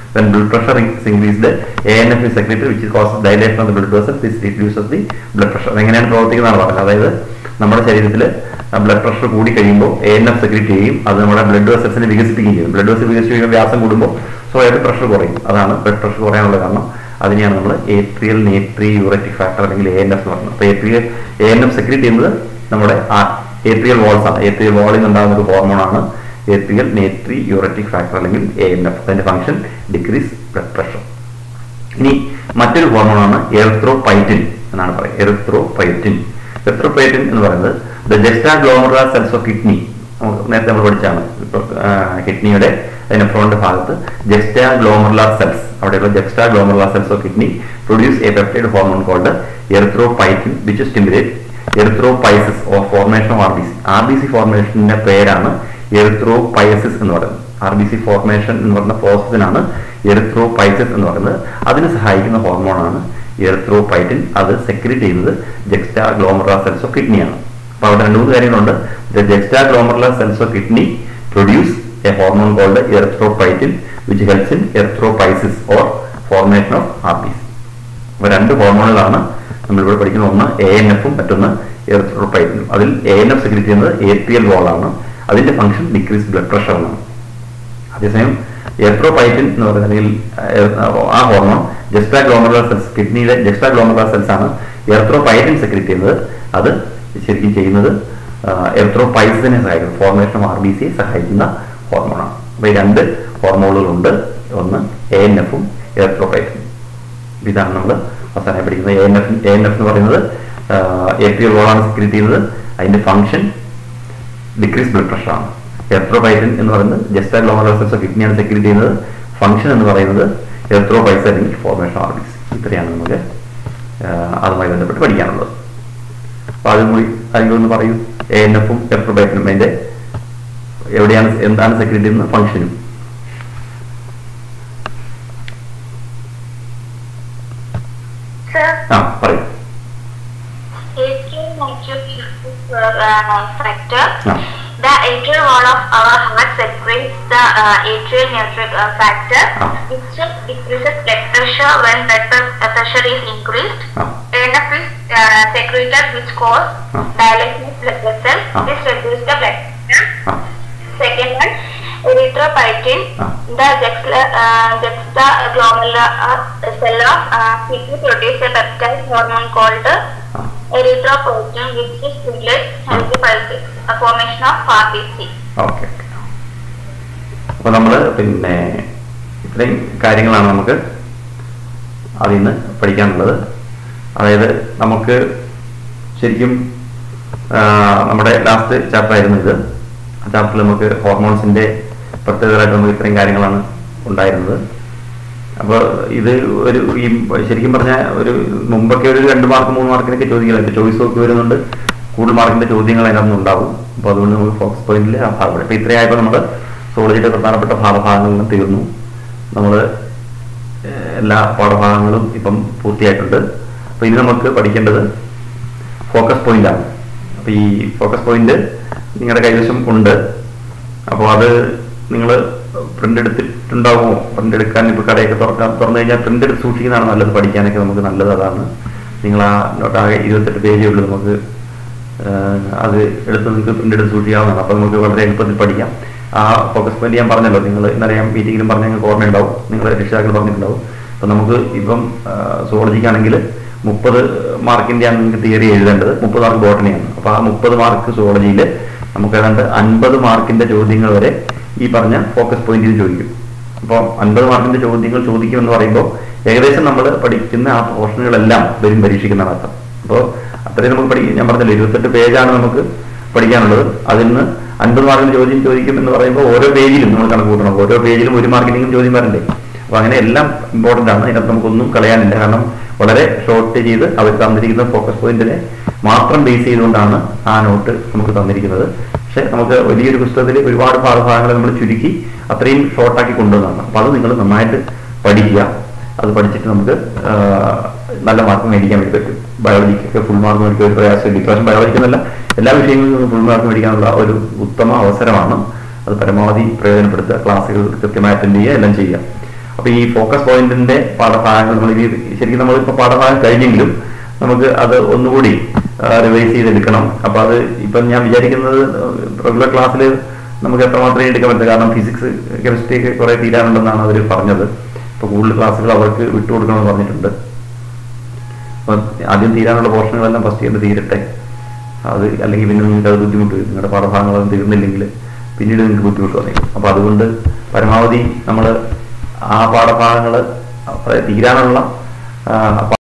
when blood pressure is increased ANF is secreted which causes dilation of the blood vessels this reduces the blood pressure എങ്ങനെയാണ് പ്രവർത്തിക്കുന്നതാണ് പറഞ്ഞത് അതായത് നമ്മുടെ ശരീരത്തിൽ ബ്ലഡ് പ്രഷർ കൂടി കഴിയുമ്പോൾ എ എൻ എഫ് സെക്രറ്റ് ചെയ്യും അത് നമ്മുടെ ബ്ലഡ് വെസൽസിനെ വികസിപ്പിക്കുകയും ചെയ്യും ബ്ലഡ് വെസൽ വികസിപ്പിക്കുമ്പോൾ വ്യാസം കൂടുമ്പോൾ സ്വയമായിട്ട് പ്രഷർ കുറയും അതാണ് ബ്ലഡ് പ്രഷർ കുറയാനുള്ള കാരണം അതിനെയാണ് നമ്മൾ ഏട്രിയൽ നേട്രി യൂററ്റിക് ഫാക്ടർ അല്ലെങ്കിൽ എ എൻ എഫ് എന്ന് പറയുന്നത് അപ്പോൾ atrial A N F secrete ചെയ്യുന്നത് നമ്മുടെ ഏട്രിയൽ വാൾസ് ആണ് ഏട്രിയൽ വാളിൽ നിന്നുണ്ടാകുന്ന ഒരു ഹോർമോണാണ് ഏട്രിയൽ നേട്രി യൂററ്റിക് ഫാക്ടർ അല്ലെങ്കിൽ എ എൻ എഫ് അതിന്റെ ഫംഗ്ഷൻ ഡിക്രീസ് ബ്ലഡ് പ്രഷർ ഇനി മറ്റൊരു ഹോർമോണാണ് എറിത്രോപൈറ്റിൻ എന്നാണ് പറയുന്നത് എറിത്രോപൈറ്റിൻ എറിത്രോപൈറ്റിൻ എന്ന് പറയുന്നത് the juxtaglomerular cells of kidney നേരത്തെ നമ്മൾ പഠിച്ചാണ് കിഡ്നിയുടെ അതിന്റെ ഫ്രണ്ട് ഭാഗത്ത് ജെസ്റ്റാ ഗ്ലോമറുലാർ സെൽസ് അവിടെയുള്ള juxtaglomerular cells of kidney produce a peptide hormone called erythropoietin which stimulate erythropoiesis or formation of R B C R B C ഫോർമേഷന്റെ പേരാണ് erythropoiesis എന്ന് പറയുന്നത് ആർ ബി സി ഫോർമേഷൻ എന്ന് പറയുന്ന പ്രോസസ്സിനാണ് എറിത്രോപൈസിസ് എന്ന് പറയുന്നത് അതിന് സഹായിക്കുന്ന ഹോർമോണാണ് എറിത്രോപൈറ്റിൻ അത് സെക്രറ്റ് ചെയ്യുന്നത് ജെക്സ്റ്റാ ഗ്ലോമറ സെൽസ് ഓഫ് കിഡ്നിയാണ് അപ്പൊ അവിടെ രണ്ട് മൂന്ന് കാര്യങ്ങളുണ്ട് the juxtaglomerular cells of kidney produce a hormone called erythropoietin which helps in erythropoiesis or formation of R B C അപ്പൊ രണ്ട് ഹോർമോണുകളാണ് നമ്മളിവിടെ പഠിക്കുന്ന ഒന്ന് എ എൻ എഫും മറ്റൊന്ന് എറിത്രോപൈറ്റിനും അതിൽ എ എൻ എഫ് സെക്രറ്റ് ചെയ്യുന്നത് എ പി എൽ വോളാണ് അതിന്റെ ഫംഗ്ഷൻ ഡിക്രീസ് ബ്ലഡ് പ്രഷർ എന്നാണ് അതേസമയം എർത്രോപൈറ്റിൻ എന്ന് പറയുന്നത് അല്ലെങ്കിൽ ആ ഹോർമോൺ ജെസ്റ്റാ ഗ്ലോമറുലാർ സെൽസ് കിഡ്നിയിലെ ജെസ്റ്റാ ഗ്ലോമറുലാർ സെൽസ് ആണ് എർത്രോപൈറ്റിൻ സെക്രറ്റ് ചെയ്യുന്നത് അത് ശരിക്കും ചെയ്യുന്നത് എർത്രോപൈസിനെ സഹായിക്കുന്നു ഫോർമേഷൻ ഓഫ് ആർ ബി സിയെ സഹായിക്കുന്ന ഹോർമോണാണ് അപ്പൊ ഈ രണ്ട് ഹോർമോണുകളുണ്ട് ഒന്ന് എ എൻ എഫും എർത്രോപൈറ്റിനും ഇതാണ് നമ്മൾ അവസാനം പഠിക്കുന്നത് A N F A N F എന്ന് പറയുന്നത് എ പി എൽ വോളാണ് സെക്രറ്റ് ചെയ്യുന്നത് അതിന്റെ ഫംഗ്ഷൻ ഡിക്രീസ് ബ്ലഡ് പ്രഷർ ആണ് എർത്രോപൈറ്റിൻ എന്ന് പറയുന്നത് ജസ്റ്റ് ഗ്ലോമറോസെപ്സ് കിഡ്നിയാണ് സെക്രറ്റ് ചെയ്യുന്നത് ഫംഗ്ഷൻ എന്ന് പറയുന്നത് എർത്രോപൈസ് അല്ലെങ്കിൽ ഫോർമേഷൻ ഓർബിക്സ് ഇത്രയാണ് നമുക്ക് അതുമായി ബന്ധപ്പെട്ട് പഠിക്കാനുള്ളത് അപ്പൊ അതും കൂടി അതിൻ്റെ ഒന്ന് പറയൂ എ എൻ എഫും എർത്രോപൈറ്റിനും അതിന്റെ എവിടെയാണ് എന്താണ് സെക്രറ്റ് ചെയ്യുന്നത് ഫംഗ്ഷനും Sir, ആ പറയൂ atrial natriuretic uh, factor. ആ The atrial wall of our heart secretes the uh, atrial natriuretic uh, factor, Ah. which decreases blood pressure when blood pre- uh, pressure is increased. ആ NF is uh, secreted, which cause Ah. dilation of blood vessels. Ah. This reduces the blood pressure. ആ Second one, erythropoietin. Ah. The juxta, uh, juxtaglomerular uh, cell of uh, kidney produce a peptide hormone called ആ erythropoietin, which stimulates healthy pulses, a formation of RBC. Okay അപ്പൊ നമ്മള് പിന്നെ ഇത്രയും കാര്യങ്ങളാണ് നമുക്ക് അതിൽ നിന്ന് പഠിക്കാനുള്ളത് അതായത് നമുക്ക് ശരിക്കും ആ, നമ്മുടെ ലാസ്റ്റ് ചാപ്റ്റർ ആയിരുന്നു ഇത് ആ ചാപ്റ്ററിൽ നമുക്ക് ഹോർമോൺസിന്റെ പ്രത്യേകതകളായിട്ട് നമുക്ക് ഇത്രയും കാര്യങ്ങളാണ് ഉണ്ടായിരുന്നത് അപ്പോൾ ഇത് ഒരു ഈ ശരിക്കും പറഞ്ഞാൽ ഒരു മുമ്പൊക്കെ ഒരു രണ്ട് മാർക്ക് മൂന്ന് മാർക്കിനൊക്കെ ചോദിക്കലുണ്ട് ചോയ്സ് ഒക്കെ വരുന്നുണ്ട് കൂടുതൽ മാർക്കിന്റെ ചോദ്യങ്ങൾ അതിനകത്ത് ഉണ്ടാവും അപ്പോൾ അതുകൊണ്ട് നമുക്ക് ഫോക്കസ് പോയിന്റിൽ ആ ഭാഗം ഇപ്പൊ ഇത്രയായപ്പോൾ നമ്മൾ സോളജിയുടെ പ്രധാനപ്പെട്ട പാഠഭാഗങ്ങളും തീർന്നു നമ്മൾ എല്ലാ പാഠഭാഗങ്ങളും ഇപ്പം പൂർത്തിയായിട്ടുണ്ട് അപ്പൊ ഇനി നമുക്ക് പഠിക്കേണ്ടത് ഫോക്കസ് പോയിന്റ് ആണ് അപ്പൊ ഈ ഫോക്കസ് പോയിന്റ് നിങ്ങളുടെ കൈവശം ഉണ്ട് അപ്പോൾ അത് നിങ്ങൾ പ്രിന്റ് എടുത്തിട്ടുണ്ടാവുമോ പ്രിന്റ് എടുക്കാൻ ഇപ്പൊ കടയൊക്കെ തുറക്കാൻ തുറന്നു കഴിഞ്ഞാൽ പ്രിന്റ് എടുത്ത് സൂക്ഷിക്കുന്നതാണ് നല്ലത് പഠിക്കാനൊക്കെ നമുക്ക് നല്ലത് അതാണ് നിങ്ങൾ ആ നോട്ടാകെ ഇരുപത്തെട്ട് പേജേ ഉള്ളൂ നമുക്ക് ആഹ് അത് എടുത്ത് നിങ്ങൾക്ക് പ്രിന്റ് എടുത്ത് സൂക്ഷിക്കാവുന്നതാണ് അപ്പോൾ നമുക്ക് വളരെ എളുപ്പത്തിൽ പഠിക്കാം ആ ഫോക്കസ് പോയിന്റ് ഞാൻ പറഞ്ഞല്ലോ നിങ്ങൾ ഇന്നലെ ഞാൻ മീറ്റിംഗിലും പറഞ്ഞ നിങ്ങൾക്ക് ഓർമ്മയുണ്ടാവും നിങ്ങൾ രക്ഷിതാക്കൾ പറഞ്ഞിട്ടുണ്ടാവും അപ്പൊ നമുക്ക് ഇപ്പം സുവോളജിക്കാണെങ്കിൽ മുപ്പത് മാർക്കിന്റെയാണ് നിങ്ങൾക്ക് തിയറി എഴുതേണ്ടത് മുപ്പത് മാർക്ക് ബോട്ടണിയാണ് അപ്പൊ ആ മുപ്പത് മാർക്ക് സുവോളജിയിൽ നമുക്ക് ഏതാണ്ട് അൻപത് മാർക്കിന്റെ ചോദ്യങ്ങൾ വരെ ഈ പറഞ്ഞ ഫോക്കസ് പോയിന്റിൽ ചോദിക്കും അപ്പോൾ അൻപത് മാർക്കിന്റെ ചോദ്യങ്ങൾ ചോദിക്കുമെന്ന് പറയുമ്പോൾ ഏകദേശം നമ്മൾ പഠിക്കുന്ന ആ പോർഷനുകളെല്ലാം വരും പരീക്ഷിക്കുന്നതാണ് അർത്ഥം അപ്പോൾ അത്രയും നമുക്ക് പഠിക്കും ഞാൻ പറഞ്ഞല്ലോ ഇരുപത്തെട്ട് പേജാണ് നമുക്ക് പഠിക്കാനുള്ളത് അതിൽ നിന്ന് അൻപത് മാർക്കിന് ചോദ്യം ചോദിക്കും എന്ന് പറയുമ്പോൾ ഓരോ പേജിലും നമ്മൾ കണക്ക് കൂട്ടണം ഓരോ പേജിലും ഒരു മാർക്കിനെങ്കിലും ചോദ്യം വരണ്ടേ അപ്പൊ അങ്ങനെ എല്ലാം ഇമ്പോർട്ടന്റ് ആണ് അതിനകത്ത് നമുക്കൊന്നും കളയാനില്ല കാരണം വളരെ ഷോർട്ട് ചെയ്ത് അവർ തന്നിരിക്കുന്ന ഫോക്കസ് പോയിന്റിനെ മാത്രം ബേസ് ചെയ്തുകൊണ്ടാണ് ആ നോട്ട് നമുക്ക് തന്നിരിക്കുന്നത് പക്ഷെ നമുക്ക് വലിയൊരു പുസ്തകത്തിൽ ഒരുപാട് ഭാഗഭാഗങ്ങൾ നമ്മൾ ചുരുക്കി അത്രയും ഷോർട്ടാക്കി കൊണ്ടുവന്നതാണ് അപ്പൊ അത് നിങ്ങൾ നന്നായിട്ട് പഠിക്കുക അത് പഠിച്ചിട്ട് നമുക്ക് ആ, നല്ല മാർക്ക് മേടിക്കാൻ വേണ്ടി പറ്റും ബയോളജിക്കൊക്കെ ഫുൾ മാർക്ക് മേടിക്കാൻ ഒരു പ്രയാസമില്ല ഇപ്രാവശ്യം ബയോളജിക്കെന്നല്ല എല്ലാ വിഷയങ്ങളിലും ഫുൾ മാർക്ക് മേടിക്കാനുള്ള ഒരു ഉത്തമ അവസരമാണ് അത് പരമാവധി പ്രയോജനപ്പെടുത്തുക ക്ലാസ്സുകൾ കൃത്യമായി അറ്റൻഡ് ചെയ്യുക എല്ലാം ചെയ്യുക അപ്പൊ ഈ ഫോക്കസ് പോയിന്റിന്റെ പാഠഭാഗങ്ങൾ നമ്മൾ ഈ ശരിക്കും നമ്മളിപ്പോൾ പാഠഭാഗം കഴിഞ്ഞെങ്കിലും നമുക്ക് അത് ഒന്നുകൂടി റിവൈസ് ചെയ്തെടുക്കണം അപ്പൊ അത് ഇപ്പം ഞാൻ വിചാരിക്കുന്നത് റെഗുലർ ക്ലാസ്സിൽ നമുക്ക് എത്രമാത്രം എടുക്കാൻ പറ്റില്ല കാരണം ഫിസിക്സ് കെമിസ്ട്രി ഒക്കെ കുറെ തീരാനുണ്ടെന്നാണ് അവർ പറഞ്ഞത് ഇപ്പൊ കൂടുതൽ ക്ലാസ്സുകൾ അവർക്ക് വിട്ടുകൊടുക്കണമെന്ന് പറഞ്ഞിട്ടുണ്ട് അപ്പൊ ആദ്യം തീരാനുള്ള പോർഷനുകളെല്ലാം ഫസ്റ്റ് ഇയർ തീരട്ടെ അത് അല്ലെങ്കിൽ പിന്നെ നിങ്ങൾക്ക് അത് ബുദ്ധിമുട്ട് വരും നിങ്ങളുടെ പാഠഭാഗങ്ങളൊന്നും തീർന്നില്ലെങ്കിൽ പിന്നീട് നിങ്ങൾക്ക് ബുദ്ധിമുട്ട് വന്നേക്കും അപ്പൊ അതുകൊണ്ട് പരമാവധി നമ്മൾ ആ പാഠഭാഗങ്ങൾ തീരാനുള്ള ആ,